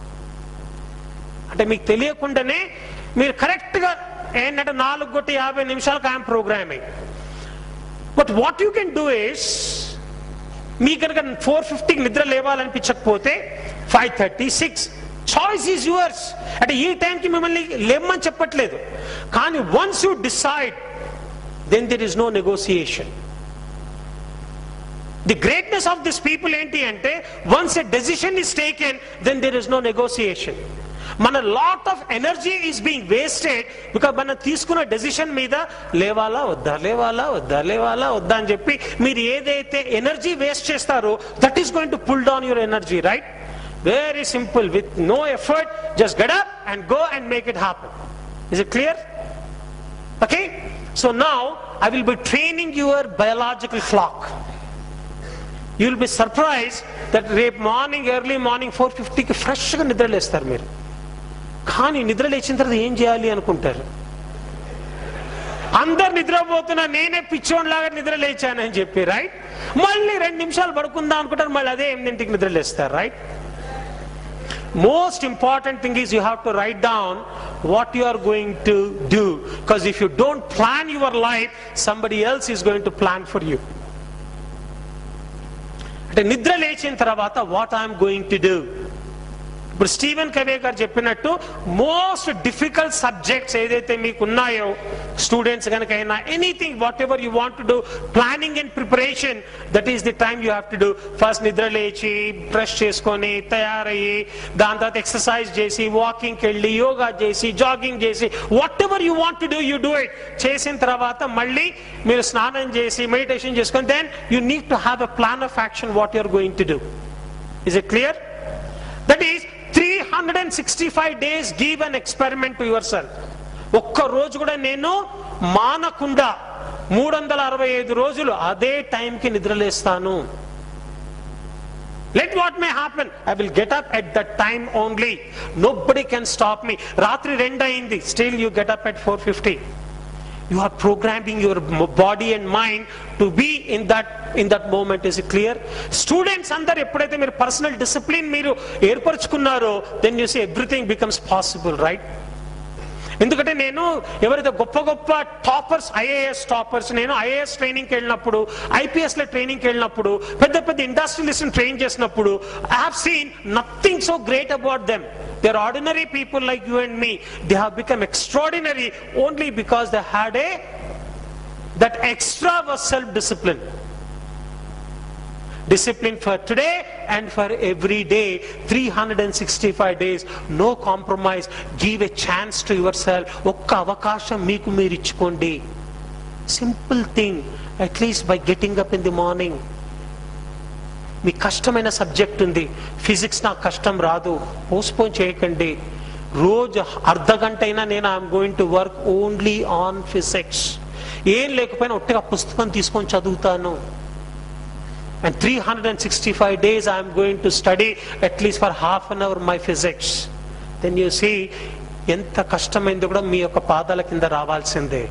అంటే మీకు తెలియకుండానే మీరు కరెక్ట్గా ఏంటంటే నాలుగు కొట్టి యాభై నిమిషాలకు I'm programming but what you can do is మీ కనుక ఫోర్ ఫిఫ్టీకి నిద్ర లేవాలనిపించకపోతే five thirty six choice is yours అంటే ఈ టైంకి మిమ్మల్ని లేమ్మని చెప్పట్లేదు కానీ once you decide then there is no negotiation the greatness of this people ఏంటి అంటే once a decision is taken then there is no negotiation మన lot of energy is being wasted because మనం తీసుకున్న డెసిషన్ మీద లేవాలా వద్దా లేవాలా వద్దా లేవాలా వద్దా అని చెప్పి మీరు ఏదైతే ఎనర్జీ వేస్ట్ చేస్తారో that is going to pull down your energy right very simple with no effort just get up and go and make it happen is it clear Okay? So now I will be training your biological clock. You will be surprised that రేపు morning early morning four ఫిఫ్టీకి ఫ్రెష్గా నిద్రలేస్తారు మీరు కానీ నిద్ర లేచిన తర్వాత ఏం చేయాలి అనుకుంటారు అందరు నిద్రపోతున్నా నేనే పిచ్చోన్లాగా నిద్ర లేచానని చెప్పి రైట్ మళ్ళీ రెండు నిమిషాలు పడుకుందాం అనుకుంటారు మళ్ళీ అదే ఎనిమిదింటికి నిద్ర లేస్తారు right most important thing is you have to write down what you are going to do because if you don't plan your life somebody else is going to plan for you అంటే నిద్ర లేచిన తర్వాత what I'm going to do ఇప్పుడు Stephen Covey గారు చెప్పినట్టు most difficult subjects ఏదైతే మీకు ఉన్నాయో స్టూడెంట్స్ కనుకైనా anything whatever you want to do planning and preparation that is the time you have to do first నిద్ర లేచి బ్రష్ చేసుకొని తయారయ్యి దాని తర్వాత ఎక్సర్సైజ్ చేసి వాకింగ్కి వెళ్ళి యోగా చేసి జాగింగ్ చేసి whatever you want to do you do it చేసిన తర్వాత మళ్ళీ మీరు స్నానం చేసి మెడిటేషన్ చేసుకొని then you need to have a plan of action what you're going to do is it clear that is three hundred and sixty five days give an experiment to yourself ఒక్క రోజు కూడా నేను మానకుండా మూడు వందల అరవై ఐదు రోజులు అదే టైంకి నిద్రలేస్తాను let what may happen I will get up at that time only nobody can stop me రాత్రి రెండు అయింది still you get up at four fifty you are programming your m- body and mind to be in that in that moment is it clear students అందరు ఎప్పుడైతే మీరు personal discipline మీరు ఏర్పరచుకున్నారో then you see everything becomes possible right ఎందుకంటే నేను ఎవరైతే గొప్ప గొప్ప టాపర్స్ ఐఏఎస్ టాపర్స్ నేను ఐఏఎస్ ట్రైనింగ్కి వెళ్ళినప్పుడు ఐపీఎస్ లో ట్రైనింగ్కి వెళ్ళినప్పుడు పెద్ద పెద్ద ఇండస్ట్రియలిస్ట్ ట్రైన్ చేసినప్పుడు I have seen nothing so great about them they are ordinary people like you and me they have become extraordinary only because they had a that extra was self discipline discipline for today and for every day 365 days no compromise give a chance to yourself ఒక్క అవకాశం మీకు మీరు ఇచ్చుకోండి simple thing at least by getting up in the morning మీ కష్టమైన subject ఉంది physics నాకు కష్టం రాదు పోస్ట్పోన్ చేయకండి రోజు అర్ధ గంట అయినా నేను I'm going to work only on physics ఏం లేకపోయినా ఒట్టిగా పుస్తకం తీసుకొని చదువుతాను and 365 days I am going to study at least for half an hour my physics. Then you see ఎంత కష్టమైంది కూడా మీ యొక్క పాదాల కింద రావాల్సిందే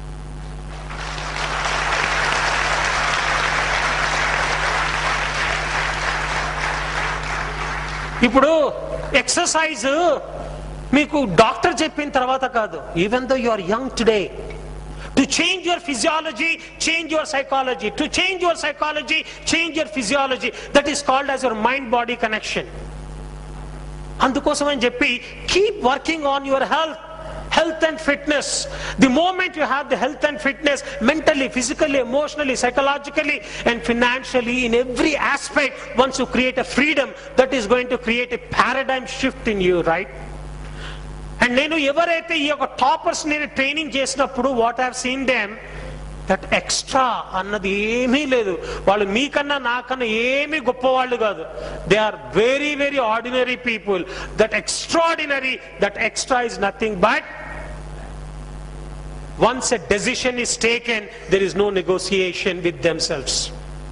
ఇప్పుడు ఎక్సర్సైజ్ మీకు డాక్టర్ చెప్పిన తర్వాత కాదు even though you are young today To change your physiology, change your psychology. To change your psychology, change your physiology. That is called as your mind-body connection. అందుకోసం అని చెప్పి keep working on your health health and fitness the moment you have the health and fitness mentally physically emotionally psychologically and financially in every aspect once you create a freedom that is going to create a paradigm shift in you right and నేను ఎవరైతే ఈ యొక్క toppers నేను training చేసినప్పుడు what have seen them that extra అన్నది ఏమీ లేదు వాళ్ళు మీకన్నా నాకన్నా ఏమీ గొప్పవాళ్ళు కాదు they are very very ordinary people that extraordinary that extra is nothing but once a decision is taken there is no negotiation with them selfs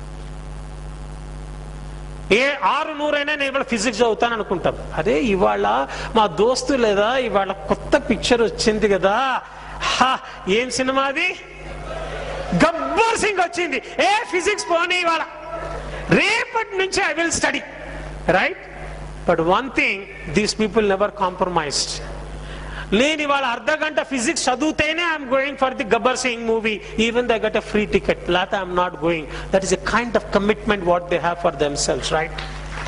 ఏ ఆరు నూరైనా నేను ఇవాళ ఫిజిక్స్ చదువుతాను అనుకుంటాం అరే ఇవాళ మా దోస్తు లేదా ఇవాళ కొత్త పిక్చర్ వచ్చింది కదా హా, ఏం సినిమా అది గబ్బర్ సింగ్ వచ్చింది ఏ ఫిజిక్స్ పోనీ ఇవాళ రేపటి నుంచి I will study right but one thing these people never compromised నేను ఇవాళ అర్ధ గంట ఫిజిక్స్ చదివితేనే I'm going for the Gabbar Singh movie even the got a free ticket లేకపోతే I'm not going that is a kind of commitment what they have for them selves right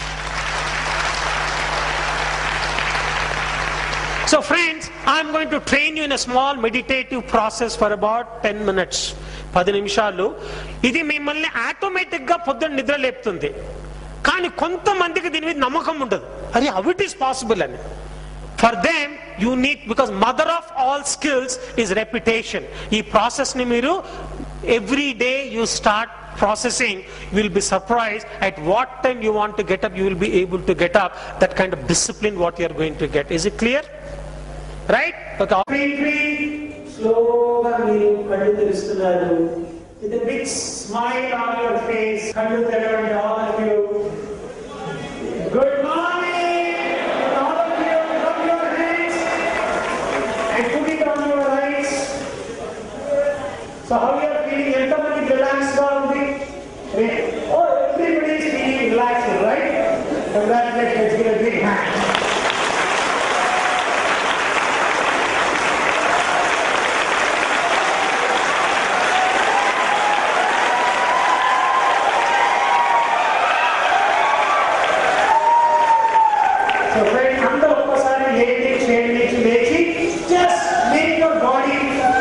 So friends, I'm going to train you in a small meditative process for about 10 minutes. పది నిమిషాలు ఇది మిమ్మల్ని automatic గా పొద్దున్న నిద్ర లేపుతుంది కానీ కొంతమందికి దీని మీద నమ్మకం ఉండదు అది హౌ ఇట్ ఈస్ పాసిబుల్ అని for them you need because mother of all skills is reputation ఈ ప్రాసెస్ ని మీరు every day you start processing you will be surprised at what time you want to get up you will be able to get up that kind of discipline what you are going to get is it clear right okay స్లోగా మీరు కళ్ళు తెరుస్తున్నారు with a big smile on your face కళ్ళు తెరవండి all of you good morning all of you rub your hands and put it on your eyes so how you are feeling ఎంతమంది relax గా ఉంది oh everybody is feeling relaxed right congratulations give a big hand so friends అందరూ ఒక్కసారి లేచి chair నుంచి లేచి just make your body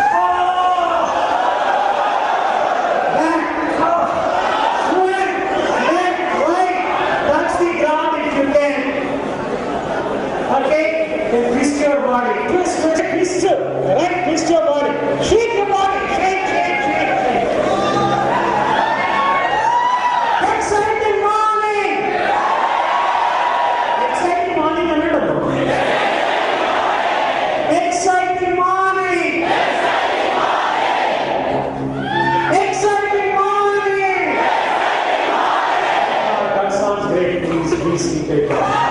Okay, then twist your body. Twist, twist, twist, right? Twist your body. Shake your body. Shake, shake, shake, shake. Exciting morning. Exciting morning అనడం Exciting morning. Exciting morning. Oh, that sounds great. Please, please keep it up.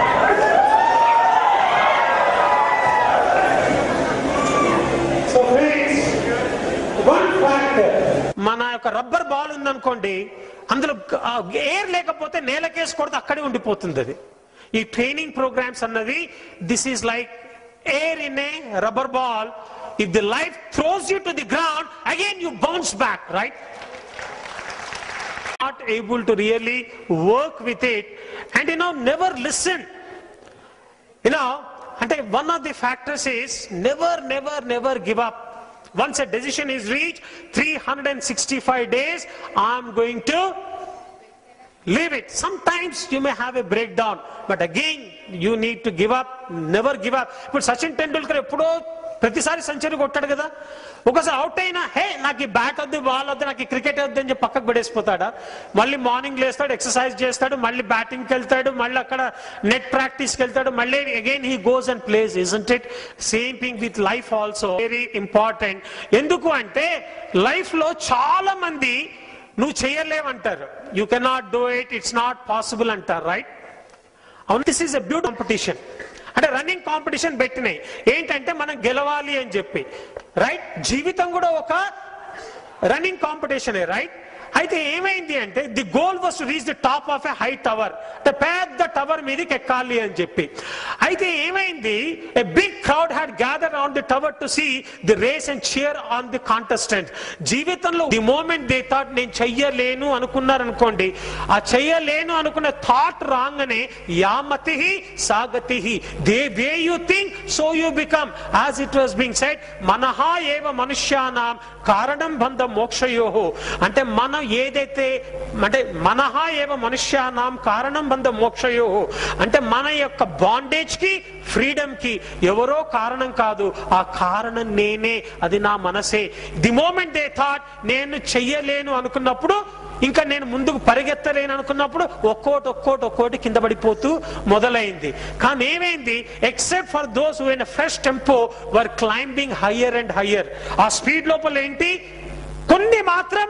So friends, one factor. మన యొక్క rubber ball ఉందనుకోండి అందులో air లేకపోతే నేలకేసి కొడితే అక్కడే ఉండిపోతుంది అది ఈ ట్రైనింగ్ ప్రోగ్రామ్స్ అన్నది this is like air in a rubber ball if the life throws you to the ground again you bounce back right not able to really work with it and you know never listen you know అంటే one of the factors is never never never give up once a decision is reached 365 days i'm going to leave it sometimes you may have a breakdown but again you need to give up never give up ఇప్పుడు సచిన్ టెండూల్కర్ ఎప్పుడో ప్రతిసారి century కొట్టాడు కదా ఒకసారి out అయినా హే నాకు ఈ bat వద్దు బాల్ వద్దు నాకు ఈ క్రికెట్ వద్దు అని చెప్పి పక్కకు పడేసిపోతాడా మళ్ళీ మార్నింగ్ లేస్తాడు ఎక్సర్సైజ్ చేస్తాడు మళ్ళీ బ్యాటింగ్కి వెళ్తాడు మళ్ళీ అక్కడ నెట్ ప్రాక్టీస్కి వెళ్తాడు మళ్ళీ again he goes and plays isn't it same thing with life also very important ఎందుకు అంటే లైఫ్ లో చాలా మంది నువ్వు చేయలేవంటారు you cannot do it it's not possible అంటారు రైట్ అవును this is a beauty competition అంటే రన్నింగ్ కాంపిటీషన్ పెట్టినాయి ఏంటంటే మనం గెలవాలి అని చెప్పి రైట్ జీవితం కూడా ఒక రన్నింగ్ కాంపిటీషన్ రైట్ అయితే ఏమైంది అంటే the goal was to reach the top of a high tower అంటే పెద్ద టవర్ మీదకి ఎక్కాలి అని చెప్పి అయితే ఏమైంది a big crowd had gather on the tower to see the race and cheer on the contestant జీవితంలో ది మూమెంట్ దే థాట్ నేను చెయ్యలేను అనుకున్నారు అనుకోండి ఆ చెయ్యలేను అనుకున్న థాట్ రాగానే యామతి సాగతి the way you think so you become as it was being set మనహా ఏవ మనుష్యానాం కారణం బంధ మోక్షయోహో అంటే మనం ఏదైతే అంటే మనహా ఏవ మనుష్యానాం కారణం బంధ మోక్షయోహో అంటే మన యొక్క బాండేజ్ కి ఫ్రీడమ్ కి ఎవరో కారణం కాదు ఆ కారణం నేనే అది నా మనసే ది మోమెంట్ దే థాట్ నేను చెయ్యలేను అనుకున్నప్పుడు ఇంకా నేను ముందుకు పరిగెత్తలేను అనుకున్నప్పుడు ఒక్కోటి ఒక్కోటి ఒక్కోటి కింద పడిపోతూ మొదలైంది కానీ ఏమైంది except for those who in fresh tempo were climbing higher and higher ఆ స్పీడ్ లోపల ఏంటి కొన్ని మాత్రం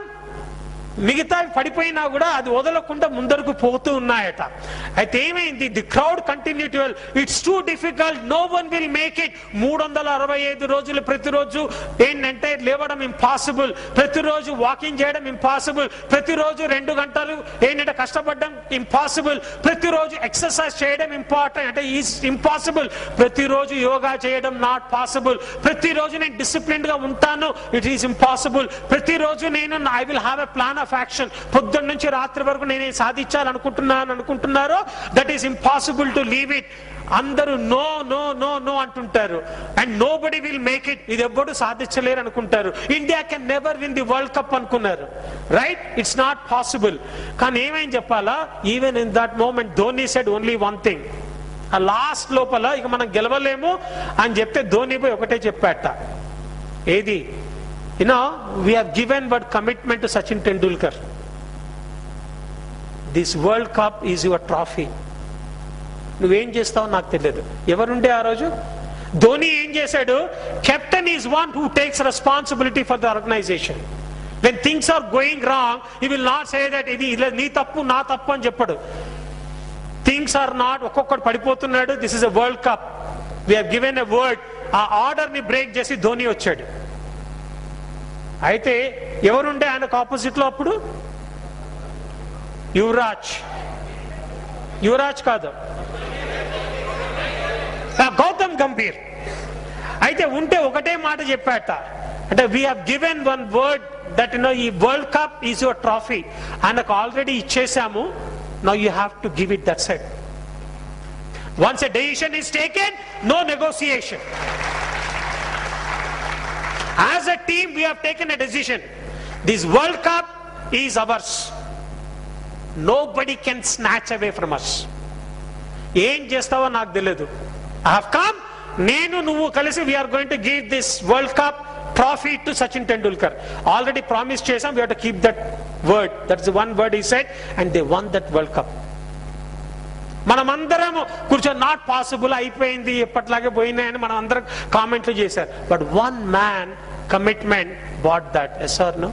మిగతా పడిపోయినా కూడా అది వదలకుండా ముందరకు పోతూ ఉన్నాయట అయితే ఏమైంది the crowd continue to it's too difficult no one will make it మూడు వందల అరవై ఐదు రోజులు ప్రతిరోజు ఏంటంటే లేవడం ఇంపాసిబుల్ ప్రతిరోజు వాకింగ్ చేయడం ఇంపాసిబుల్ ప్రతిరోజు రెండు గంటలు ఏంటంటే కష్టపడడం ఇంపాసిబుల్ ప్రతిరోజు ఎక్సర్సైజ్ చేయడం ఇంపార్టెంట్ అంటే ఈజ్ ఇంపాసిబుల్ ప్రతిరోజు యోగా చేయడం నాట్ పాసిబుల్ ప్రతిరోజు నేను డిసిప్లిన్ గా ఉంటాను ఇట్ ఈస్ ఇంపాసిబుల్ ప్రతిరోజు నేను I will have a plan of action పొద్దున్న నుంచి రాత్రి వరకు నేను సాధించాలనుకుంటున్నాను అనుకుంటున్నారో that is impossible to leave it అందరూ నో నో నో నో అంటుంటారు and nobody will make it ఇది ఎవ్వడు సాధించలేరు అనుకుంటారు India can never win the world cup అనుకున్నారు రైట్ ఇట్స్ నాట్ పాసిబుల్ కానీ ఏమైంది చెప్పాలా even in that moment Dhoni said only one thing ఆ లాస్ట్ లోపల ఇక మనం గెలవలేము అని చెప్తే ధోని పోయి ఒకటే చెప్పాట ఏది you know we are given word commitment to Sachin Tendulkar this world cup is your trophy నువ్వేం చేస్తావో నాకు తెలియదు ఎవరుండే ఆ రోజు ధోని ఏం చేశాడు captain is one who takes responsibility for the organization when things are going wrong he will not say that ఇది ఇలా నీ తప్పు నా తప్పు అని చెప్పడు థింగ్స్ ఆర్ నాట్ ఒక్కొక్కడు పడిపోతున్నాడు this is a world cup we are given a word ఆ ఆర్డర్ ని బ్రేక్ చేసి ధోని వచ్చాడు అయితే ఎవరుండే ఆయనకు ఆపోజిట్ లో అప్పుడు యువరాజ్ యువరాజ్ కాదు ఆ, గౌతమ్ గంభీర్ అయితే ఉంటే ఒకటే మాట చెప్పాట అంటే we have given one word that no ఈ world cup is your trophy ఆయనకు ఆల్రెడీ ఇచ్చేసాము no you have to give it that side once a decision is taken no negotiation As a team, we have taken a decision. This World Cup is ours. Nobody can snatch away from us. ఏం చేస్తావో నాకు తెలియదు I have come నేను నువ్వు కలిసి we are going to give this world cup trophy to Sachin Tendulkar already promise చేసాం we to keep that word that's one word he set and they won that world cup మనమందరం కూర్చొని నాట్ పాసిబుల్ అయిపోయింది ఎప్పట్లాగే పోయినాయని మనం అందరం కామెంట్లు చేశారు but one man commitment but that as are no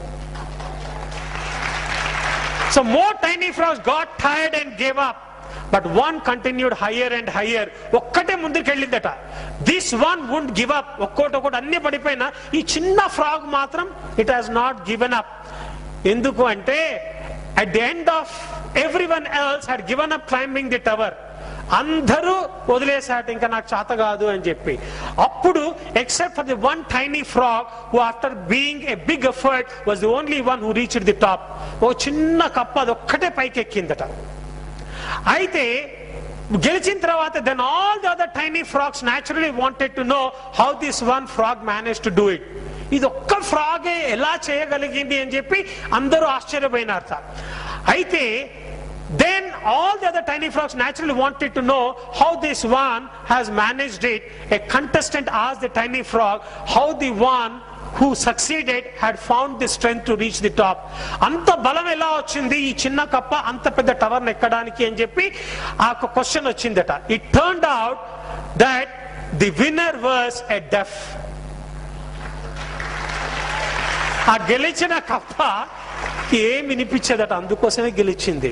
so more tiny frogs got tired and gave up but one continued higher and higher ఒక్కటే ముందుకు వెళ్ళిందట this one won't give up ఒక్కోటి ఒక్కోటి అన్ని పడిపోయినా ఈ చిన్న ఫ్రాగ్ మాత్రం it has not given up ఎందుకు అంటే at the end of every one else had given up climbing the tower అందరూ వదిలేశాట ఇంకా నాకు చేత కాదు అని చెప్పి అప్పుడు except for the one tiny frog who after being a big effort was the only one who reach the top ఓ చిన్న కప్ప అది ఒక్కటే పైకి ఎక్కిందట అయితే గెలిచిన తర్వాత then all the other tiny frogs naturally wanted to know how this one frog manage to do it ఇది ఒక్క ఫ్రాగే ఎలా చేయగలిగింది అని చెప్పి అందరూ ఆశ్చర్యపోయినారు సార్ అయితే then all the other tiny frogs naturally wanted to know how this one has managed it a contestant as the tiny frog how the one who succeeded had found the strength to reach the top అంత బలం ఎలా వచ్చింది ఈ చిన్న కప్ప అంత పెద్ద టవర్ని ఎక్కడానికి అని చెప్పి ఆ క్వశ్చన్ వచ్చిందట it turned out that the winner was a deaf ఆ గెలిచిన కప్ప ఏం వినిపించేదట అందుకోసమే గెలిచింది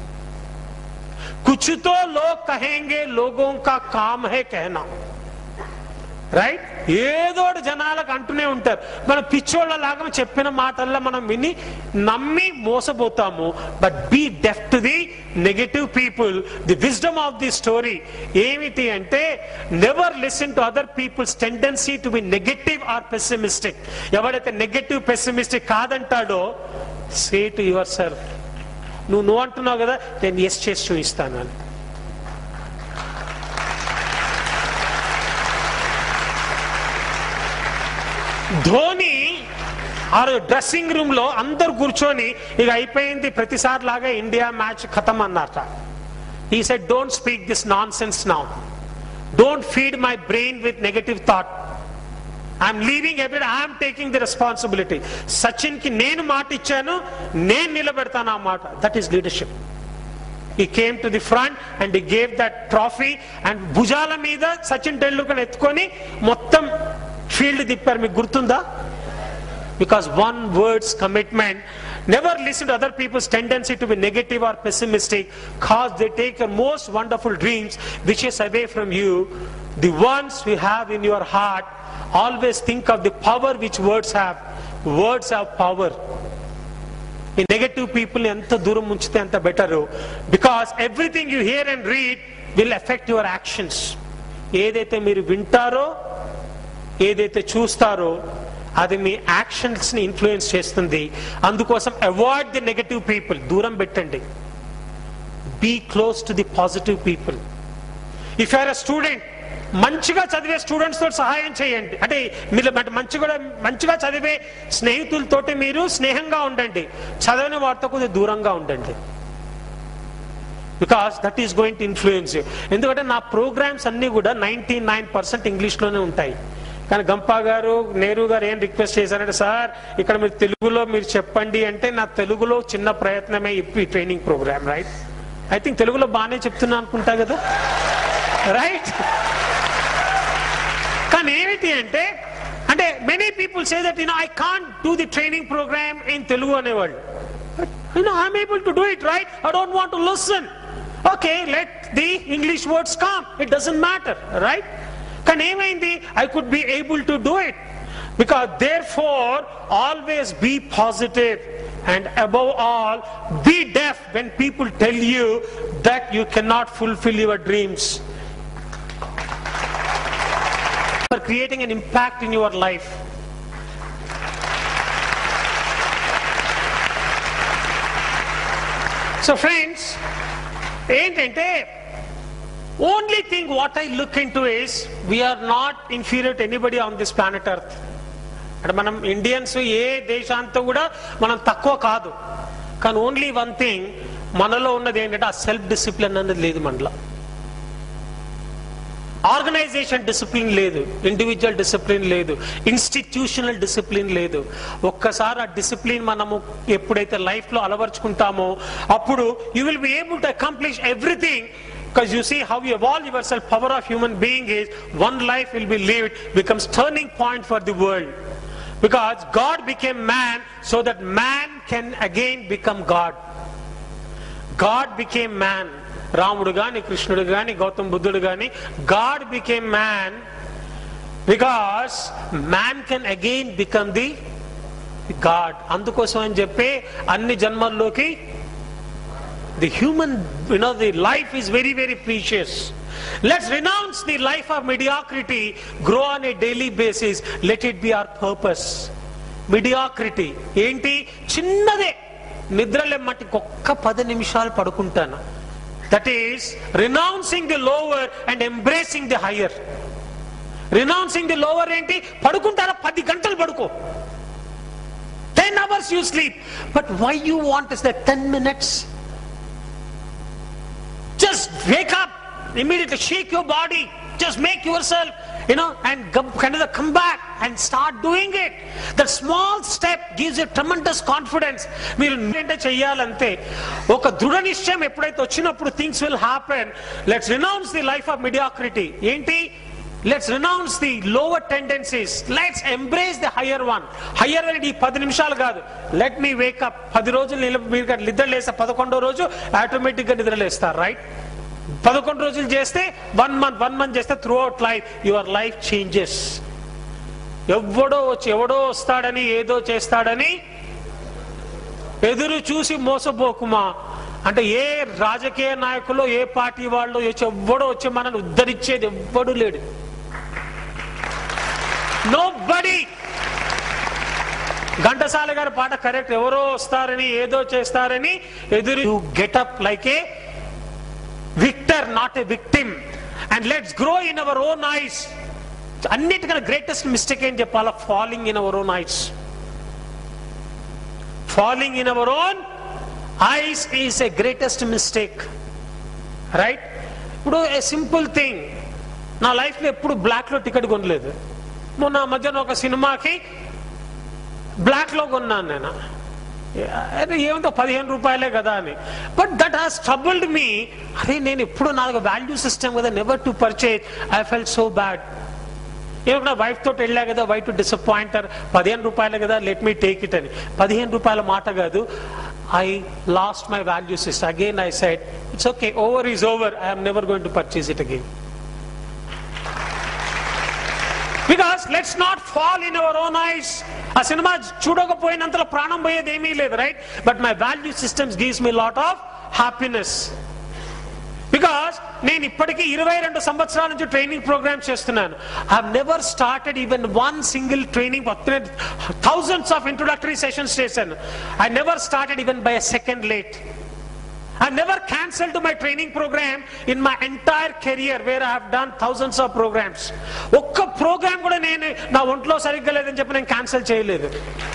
कुछ तो लोग कहेंगे लोगों का काम है कहना రైట్ ఏదోటి జనాలకు అంటూనే ఉంటారు మన పిచ్చోళ్ళ లాగా చెప్పిన మాటల్లో మనం విని నమ్మి మోసపోతాము but be deaf to the negative people the wisdom of the story ఏమిటి అంటే never listen to other people's tendency to be negative or pessimistic ఎవడైతే నెగటివ్ పెసిమిస్టిక్ కాదంటాడో సే టు యువర్ సెల్ఫ్ నువ్వు నువ్వు అంటున్నావు కదా నేను ఎస్ చేసి చూపిస్తాను అని ధోని ఆ డ్రెస్సింగ్ రూమ్ లో అందరు కూర్చొని ఇక అయిపోయింది ప్రతిసారి లాగా ఇండియా మ్యాచ్ ఖతం అన్నట he set don't speak this nonsense now don't feed my brain with negative thought I'm leaving every I'm taking the responsibility Sachin కి నేను మాట ఇచ్చాను నేను నిలబెడతాను ఆ మాట that is leadership he came to the front and he gave that trophy and భుజాల మీద సచిన్ టెండూల్కర్ ఎత్తుకొని మొత్తం ఫీల్డ్ తిప్పారు మీకు గుర్తుందా because one word's commitment never listen to other people's tendency to be negative or pessimistic cause they take your most wonderful dreams which is away from you the ones you have in your heart always think of the power which words have words have power ఈ negative people ఎంత దూరం ఉంచితే అంత better because everything you hear and read will affect your actions ఏదైతే మీరు వింటారో ఏదైతే చూస్తారో అది మీ యాక్షన్స్ ని ఇన్ఫ్లుయెన్స్ చేస్తుంది అందుకోసం అవాయిడ్ ది నెగటివ్ పీపుల్ దూరం పెట్టండి be close to the positive people if are a student మంచిగా చదివే స్టూడెంట్స్ తోటి సహాయం చేయండి అంటే మీరు అంటే మంచి కూడా మంచిగా చదివే స్నేహితులతోటి మీరు స్నేహంగా ఉండండి చదవని వారితో కొద్దిగా దూరంగా ఉండండి because that is going to influence you ఎందుకంటే నా ప్రోగ్రామ్స్ అన్ని కూడా నైన్టీ నైన్ పర్సెంట్ ఇంగ్లీష్లోనే ఉంటాయి కానీ గంపా గారు నేరు గారు ఏం రిక్వెస్ట్ చేశారంటే సార్ ఇక్కడ మీరు తెలుగులో మీరు చెప్పండి అంటే నా తెలుగులో చిన్న ప్రయత్నమే ఈ training program right I think తెలుగులో బాగానే చెప్తున్నా అనుకుంటా కదా రైట్ కానీ ఏమిటి అంటే అంటే many people say that you know I can't do the training program in Telugu అనేవాళ్ళు you know i'm able to do it right i don't want to listen okay let the english words come it doesn't matter right కానీ ఏమైంది I could be able to do it because therefore always be positive and above all be deaf when people tell you that you cannot fulfil your dreams for creating an impact in your life. So friends, ఏంటంటే only thing what I look in to is we are not inferior to anybody on this planet earth అంటే మనం Indians ఏ దేశాంతో కూడా మనం తక్కువ కాదు కానీ only one thing మనలో ఉన్నది ఏంటంటే ఆ సెల్ఫ్ డిసిప్లిన్ అనేది లేదు మనలో ఆర్గనైజేషన్ డిసిప్లిన్ లేదు ఇండివిజువల్ డిసిప్లిన్ లేదు ఇన్స్టిట్యూషనల్ డిసిప్లిన్ లేదు ఒక్కసారి ఆ డిసిప్లిన్ మనము ఎప్పుడైతే లైఫ్ లో అలవర్చుకుంటామో అప్పుడు you will be able to accomplish everything because you see how you evolve yourself power of human being is one life will be lived becomes turning point for the world because god became man so that man can again become god god became man రాముడు గాని కృష్ణుడు గాని గౌతమ్ బుద్ధుడు గాని God became man because man can again become the God అందుకోసం అని చెప్పి అన్ని జన్మల్లోకి the human you know the life is very very precious let's renounce the life of mediocrity grow on a daily basis let it be our purpose mediocrity ఏంటి చిన్నదే నిద్రలేమ్మటి ఒక్క పది నిమిషాలు పడుకుంటాను that is renouncing the lower and embracing the higher renouncing the lower ఏంటి పడుకుంటారా పది గంటలు పడుకో ten hours you sleep but why you want is the ten minutes just wake up immediately shake your body just make yourself you know and come, kind of come back and start doing it that small step gives you tremendous confidence మీరు ఏంటంటే చెయ్యాలంటే ఒక దృఢ నిశ్చయం ఎప్పుడైతే వచ్చినప్పుడు things will happen let's renounce the life of mediocrity ఏంటి let's renounce the lower tendencies let's embrace the higher one higher one ఈ పది నిమిషాలు కాదు లెట్ మీ వేకప్ పది రోజులు నిల- మీరు నిద్ర లేస్తే పదకొండో రోజు ఆటోమేటిక్ గా నిద్ర లేస్తారు రైట్ పదకొండు రోజులు చేస్తే వన్ మంత్ వన్ మంత్ చేస్తే throughout life your life changes ఎవడో వచ్చి ఎవడో వస్తాడని ఏదో చేస్తాడని ఎదురు చూసి మోసపోకుమా అంటే ఏ రాజకీయ నాయకులు ఏ పార్టీ వాళ్ళు వచ్చి ఎవ్వడో వచ్చి మనల్ని ఉద్ధరించేది ఎవ్వడు లేడు నో బడీ ఘంటసాల గారి పాట కరెక్ట్ ఎవరో వస్తారని ఏదో చేస్తారని ఎదురు get up like a victor not a victim and let's grow in our own eyes అన్నిటికన్నా గ్రేటెస్ట్ మిస్టేక్ ఏం చెప్పాలా falling in our own eyes falling in our own eyes is a greatest mistake right ఇప్పుడు a simple thing నా లైఫ్లో ఎప్పుడు బ్లాక్లో ticket కొనలేదు మొన్న మధ్యాహ్నం ఒక సినిమాకి బ్లాక్లో కొన్నాను నేను అరే ఏమిటో పదిహేను రూపాయలే కదా అని but that has troubled me అరే నేను ఎప్పుడు నాకు వాల్యూ సిస్టమ్ కదా never to purchase I fell so bad ఏమన్నా వైఫ్ తోటి వెళ్ళా కదా వైఫ్ టు డిసప్పాయింటర్ పదిహేను రూపాయలే కదా లెట్ మీ టేక్ ఇట్ అని పదిహేను రూపాయల మాట కాదు I lost my value system again I said it's okay over is over I'm never going to purchase it again because let's not fall in our own eyes ఆ cinema చూడకపోయినంతలో ప్రాణం పోయేది ఏమీ లేదు right but my value systems gives me lot of happiness because నేను ఇప్పటికీ ఇరవై రెండు సంవత్సరాల నుంచి ట్రైనింగ్ ప్రోగ్రామ్ చేస్తున్నాను I never started even one single training thousands of introductory sessions చేశాను I never started even by a second late I never cancelled my training program in my entire career where I have done thousands of programs. ఒక్క program కూడా నేను నా ఒంట్లో సరిగ్గా లేదని చెప్పి నేను క్యాన్సిల్ చేయలేదు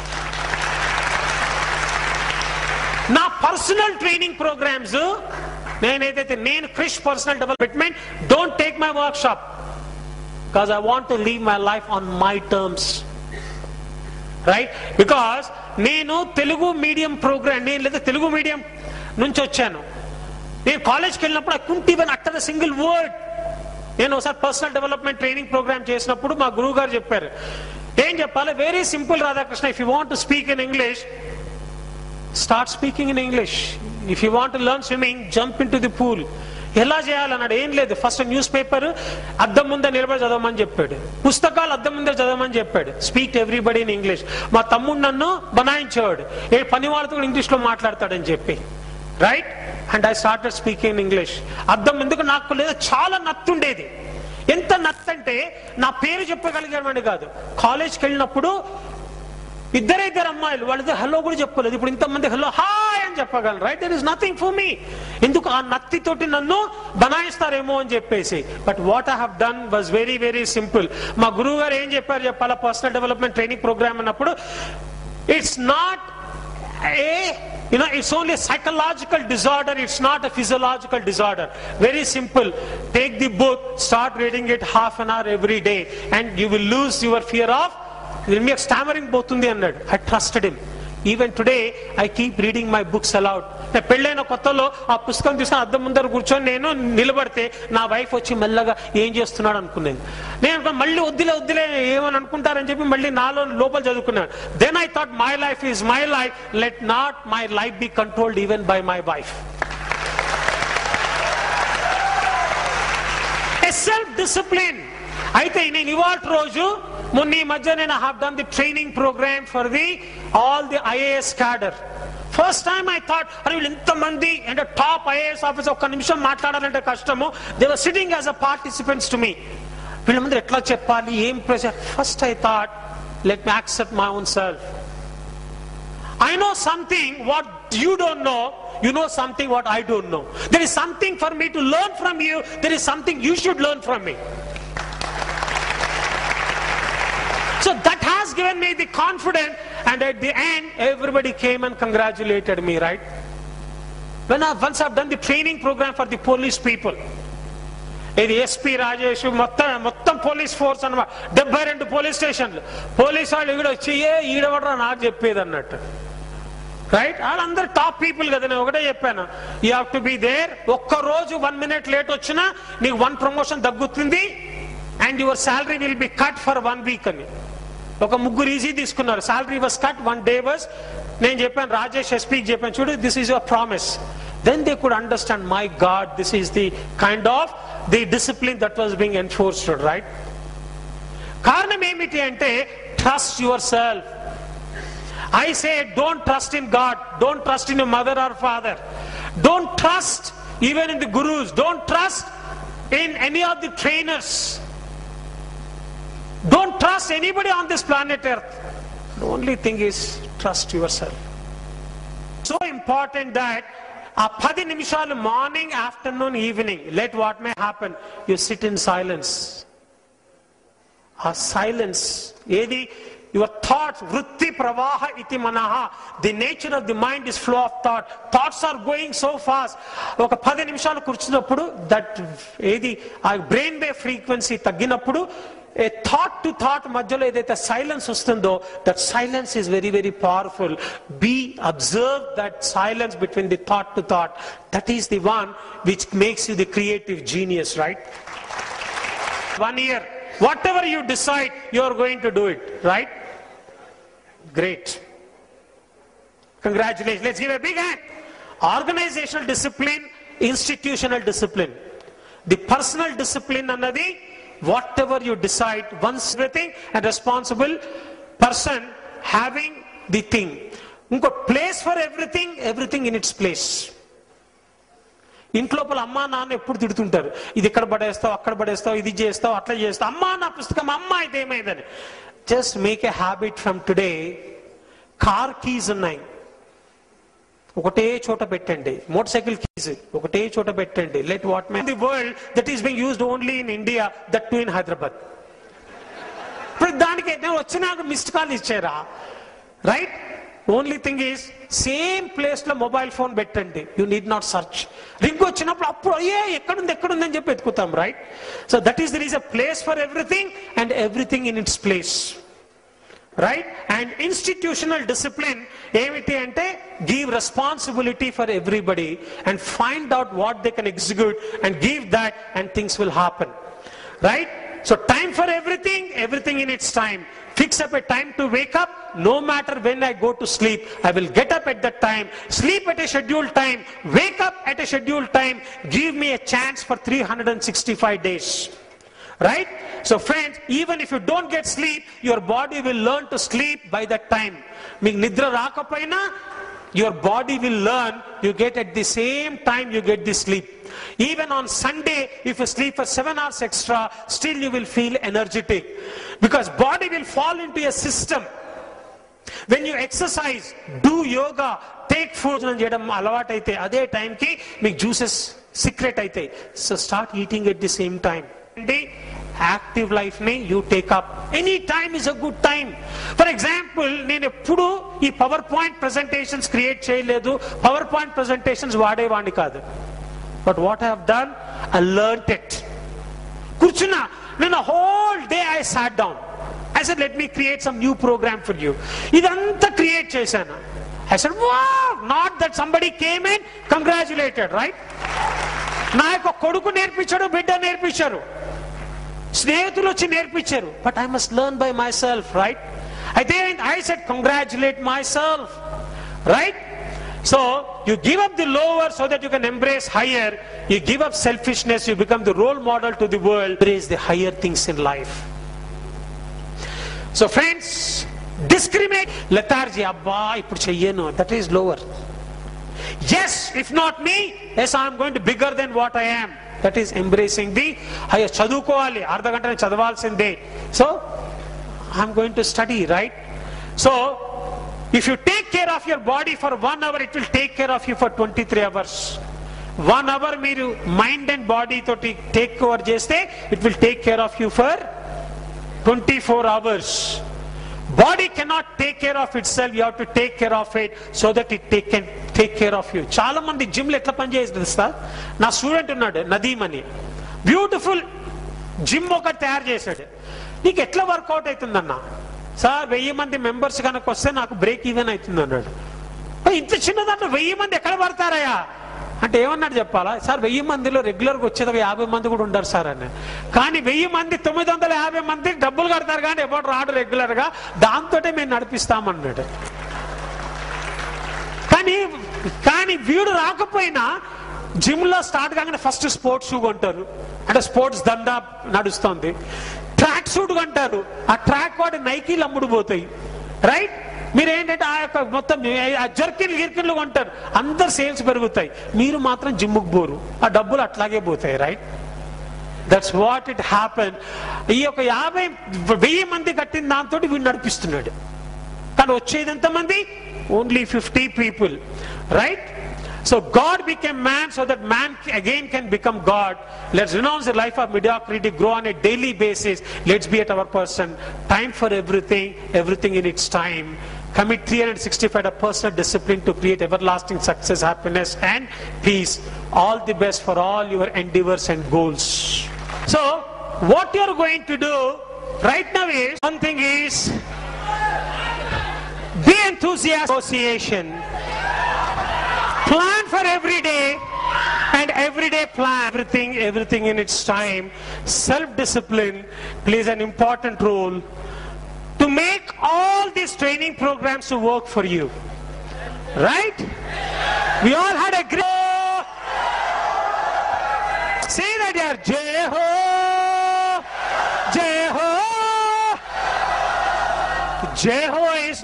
నా పర్సనల్ ట్రైనింగ్ ప్రోగ్రామ్స్ నేనైతే నేను క్రిష్ personal development don't take my workshop because I want to live my life on my terms right because నేను తెలుగు మీడియం ప్రోగ్రామ్ నేను లేదా తెలుగు మీడియం నుంచి వచ్చాను నేను కాలేజ్కి వెళ్ళినప్పుడు I couldn't even utter the single word నేను ఒకసారి పర్సనల్ డెవలప్మెంట్ ట్రైనింగ్ ప్రోగ్రామ్ చేసినప్పుడు మా గురువు గారు చెప్పారు ఏం చెప్పాలి very simple Radhakrishna if you want to speak in English start speaking in English if you want learn swimming jump in to the pool ఎలా చేయాలన్నాడు ఏం లేదు ఫస్ట్ న్యూస్ పేపర్ అద్దం ముందే నిలబడి చదవమని చెప్పాడు పుస్తకాలు అద్దం ముందే చదవమని చెప్పాడు స్పీక్ ఎవ్రీబడి ఇన్ ఇంగ్లీష్ మా తమ్ముడు నన్ను బనాయించేవాడు ఏ పని వాళ్ళతో కూడా ఇంగ్లీష్ లో మాట్లాడతాడని చెప్పి right and I started speaking in English అర్థం ఎందుకు నాకు లేదా చాలా నత్తుండేది ఎంత నత్తంటే నా పేరు చెప్పగలిగామని కాదు కాలేజ్కి వెళ్ళినప్పుడు ఇద్దరే ఇద్దరు అమ్మాయిలు వాళ్ళతో హలో కూడా చెప్పలేదు ఇప్పుడు ఇంతమంది హలో హాయ్ అని చెప్పగలరు right there is nothing for me ఎందుకు ఆ నత్తితోటి నన్ను బనాయిస్తారేమో అని చెప్పేసి but what I have done was very very simple మా గురువు గారు ఏం చెప్పారు చెప్పాలా పర్సనల్ డెవలప్మెంట్ ట్రైనింగ్ ప్రోగ్రామ్ అన్నప్పుడు it's not a you know it's only a psychological disorder it's not a physiological disorder very simple take the book start reading it half an hour every day and you will lose your fear of మీకు stammering పోతుంది అన్నాడు I trusted him even today I keep reading my books aloud పెళ్ళైన కొత్తలో ఆ పుస్తకం తీసుకుని అద్దం ముందర కూర్చొని నేను నిలబడితే నా వైఫ్ వచ్చి మెల్లగా ఏం చేస్తున్నాడు అనుకునేది నేను అనుకున్నా, మళ్ళీ వద్దులే వద్దులే ఏమని అనుకుంటారని చెప్పి మళ్ళీ నాలో లోపల చదువుకున్నాను then I thought my life is my life let not my life be controlled even by my wife self discipline అయితే నేను ఇవాళ రోజు మొన్న ఈ మధ్య నేను have done the training program for the all the IAS cadre first time I thought అరే వీళ్ళు ఎంతమంది అంటే టాప్ ఐఏఎస్ ఆఫీసర్ ఒక్క నిమిషం మాట్లాడాలంటే కష్టము they were sitting as a participants to me వీళ్ళ ముందు ఎట్లా చెప్పాలి ఏం pressure first I thought let me accept my own self I know something what you don't know. You know something what I don't know. There is something for me to learn from you. There is something you should learn from me. So that has given me the confidence, and at the end, everybody came and congratulated me, right? When I once I've done the training program for the police people. ఇది SP Rajesh మొత్తం మొత్తం police force అన్నమాట డెబ్బై రెండు police స్టేషన్లు police వాళ్ళు ఇక్కడ వచ్చి ఏ ఈడవడరా నాకు చెప్పేది అన్నట్టు రైట్ వాళ్ళందరూ టాప్ పీపుల్ కదా నేను ఒకటే చెప్పాను you have to be there ఒక్క రోజు వన్ మినిట్ లేట్ వచ్చినా నీకు వన్ ప్రమోషన్ తగ్గుతుంది and your salary will be cut for one week అని ఒక ముగ్గురు ఈజీ తీసుకున్నారు salary was cut one day was నేను చెప్పాను రాజేష్ ఎస్పీకి చెప్పాను చూడు this is your promise then they could understand my god this is the kind of the discipline that was being enforced right కారణం ఏమిటి అంటే trust yourself I say, don't trust in God. Don't trust in your mother or father. Don't trust even in the gurus. Don't trust in any of the trainers. Don't trust anybody on this planet Earth. The only thing is trust yourself. So important that ఆ పది నిమిషాలు morning afternoon evening let what may happen you sit in silence ఆ silence ఏది your thoughts వృత్తి ప్రవాహ ఇది మనహ the nature of the mind is flow of thought thoughts are going so fast ఒక పది నిమిషాలు కూర్చున్నప్పుడు దట్ ఏది ఆ బ్రెయిన్ వేవ్ ఫ్రీక్వెన్సీ తగ్గినప్పుడు ఏ థాట్ టు థాట్ మధ్యలో ఏదైతే సైలెన్స్ వస్తుందో that silence is very very powerful be observe that silence between the thought to thought that is the one which makes you the creative genius right one year whatever you decide you are going to do it right great congratulations let's give a big hand organizational discipline institutional discipline the personal discipline అన్నది whatever you decide once everything and responsible person having the thing ఇంకో place for everything everything in its place ఇంట్లోపల అమ్మా నాన్న ఎప్పుడు తిడుతుంటారు ఇది ఇక్కడ పడేస్తావు అక్కడ పడేస్తావు ఇది చేస్తావు అట్లా చేస్తావు అమ్మా నా పుస్తకం అమ్మా ఇది ఏమైందని just make a habit from today car keys ఉన్నాయి ఒకటే చోట పెట్టండి మోటార్ సైకిల్ కీస్ ఒకటే చోట పెట్టండి let what may the world that is being used only in India that too in Hyderabad ఇప్పుడు దానికి నేను వచ్చినాక మిస్డ్ కాల్ ఇచ్చారా right only thing is same place లో మొబైల్ ఫోన్ పెట్టండి you need not search ring వచ్చినప్పుడు అప్పుడు అయ్యే ఎక్కడుంది ఎక్కడుంది అని చెప్పి ఎత్తుకుతాం right so that is there is a place for everything and everything in its place right and institutional discipline ఏమిటి అంటే give responsibility for everybody and find out what they can execute and give that and things will happen right so time for everything everything in its time fix up a time to wake up no matter when I go to sleep, I will get up at that time, sleep at a scheduled time, wake up at a scheduled time, give me a chance for 365 days. Right? So friends, even if you don't get sleep, your body will learn to sleep by that time. మీకు నిద్ర రాకపోయినా your body will learn you get at the same time you get the sleep even on sunday if you sleep for 7 hours extra still you will feel energetic because body will fall into a system when you exercise do yoga take food చేయడం అలవాటు అయితే అదే టైంకి మీకు juices secret అవుతాయి so start eating at the same time అంటే active life ని you take up any time is a good time for example నేను ఎప్పుడు ఈ పవర్ పాయింట్ ప్రెజెంటేషన్స్ క్రియేట్ చేయలేదు పవర్ పాయింట్ ప్రెజెంటేషన్స్ వాడేవాడిని కాదు but what have done I learn it కూర్చున్నా నేను whole day I sat down I said let me create some new program for you ఇదంతా create చేశాను I said why not that somebody came in congratulated right నా యొక్క కొడుకు నేర్పించాడు బిడ్డ నేర్పించారు స్నేహితులు వచ్చి నేర్పించారు but I must learn by myself right అయితే I set congratulate myself right so you give up the lower so that you can embrace higher. You give up selfishness, you become the role model to the world, embrace the higher things in life. So friends, discriminate lethargy, అబ్బా ఇప్పుడు చెయ్యను that is lower s if not me s I'm going to bigger than what I am that is embracing the అయ్యో చదువుకోవాలి అర్ధ గంట చదవాల్సిందే so I'm going to study right so if you take care of your body for one hour it will take care of you for twenty three hours one hour మీరు mind and body తోటి take care చేస్తే it will take care of you for twenty four hours body cannot take care of itself you to take care of it so that it take can take care of you చాలా మంది జిమ్లు ఎట్లా పనిచేసి తెలుస్తా నా student ఉన్నాడు నదీమ్ అని beautiful gym ఒకటి తయారు చేశాడు నీకు ఎట్లా వర్కౌట్ అవుతుందన్న సార్ వెయ్యి మంది మెంబర్స్ కనుక వస్తే నాకు బ్రేక్ ఈవెన్ అవుతుంది అన్నాడు "ఓ, ఇంత చిన్న దాంట్లో వెయ్యి మంది ఎక్కడ పడతారయ్యా అంటే ఏమన్నాడు చెప్పాలా సార్ వెయ్యి మందిలో రెగ్యులర్గా వచ్చేది యాభై మంది కూడా ఉండరు సార్ అని కానీ వెయ్యి మంది తొమ్మిది వందల యాభై మంది డబ్బులు కడతారు కానీ ఎవరు రాడు రెగ్యులర్ గా దాంతో మేము నడిపిస్తామన్నాడు కానీ కానీ వీడు రాకపోయినా జిమ్ లో స్టార్ట్ కాగానే ఫస్ట్ స్పోర్ట్స్ షూ కొంటారు అంటే స్పోర్ట్స్ దందా నడుస్తుంది ట్రాక్ సూట్ కొంటారు ఆ ట్రాక్ వాటి నైకీలు అమ్ముడు పోతాయి రైట్ మీరు ఏంటంటే ఆ యొక్క మొత్తం ఆ జర్కిన్ గిర్కిన్లు కొంటారు అందరు సేల్స్ పెరుగుతాయి మీరు మాత్రం జిమ్ముకు పోరు ఆ డబ్బులు అట్లాగే పోతాయి right that's what it happen ఈ యొక్క యాభై వెయ్యి మంది కట్టిన దాంతో వీడు నడిపిస్తున్నాడు కానీ వచ్చేది ఎంతమంది only fifty people right so god became man so that man again can become god let's renounce the life of mediocrity grow on a daily basis let's be at our person time for everything everything in its time commit 365 to personal discipline to create everlasting success happiness and peace all the best for all your endeavors and goals so what you're going to do right now is one thing is be enthusiastic association plan for every day and every day plan everything everything in its time self discipline plays an important role to make all these training programs to work for you right we all had a great say that yaar jai ho jai ho jai ho is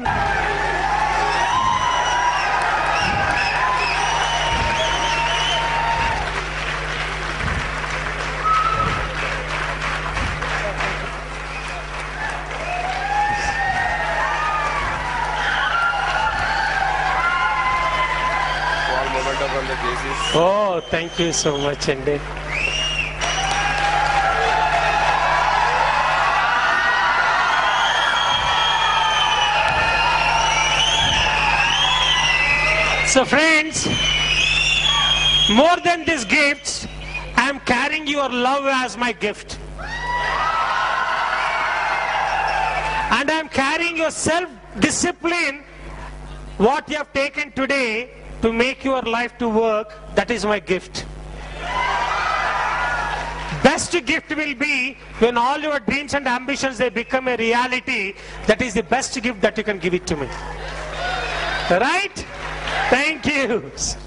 Small momentum from the cases. ఓ thank you so much అండి So, friends, more than these gifts, I am carrying your love as my gift. And I am carrying your self discipline, what you have taken today to make your life to work. That is my gift. Best gift will be when all your dreams and ambitions they become a reality. That is the best gift that you can give it to me. Right? Thank you.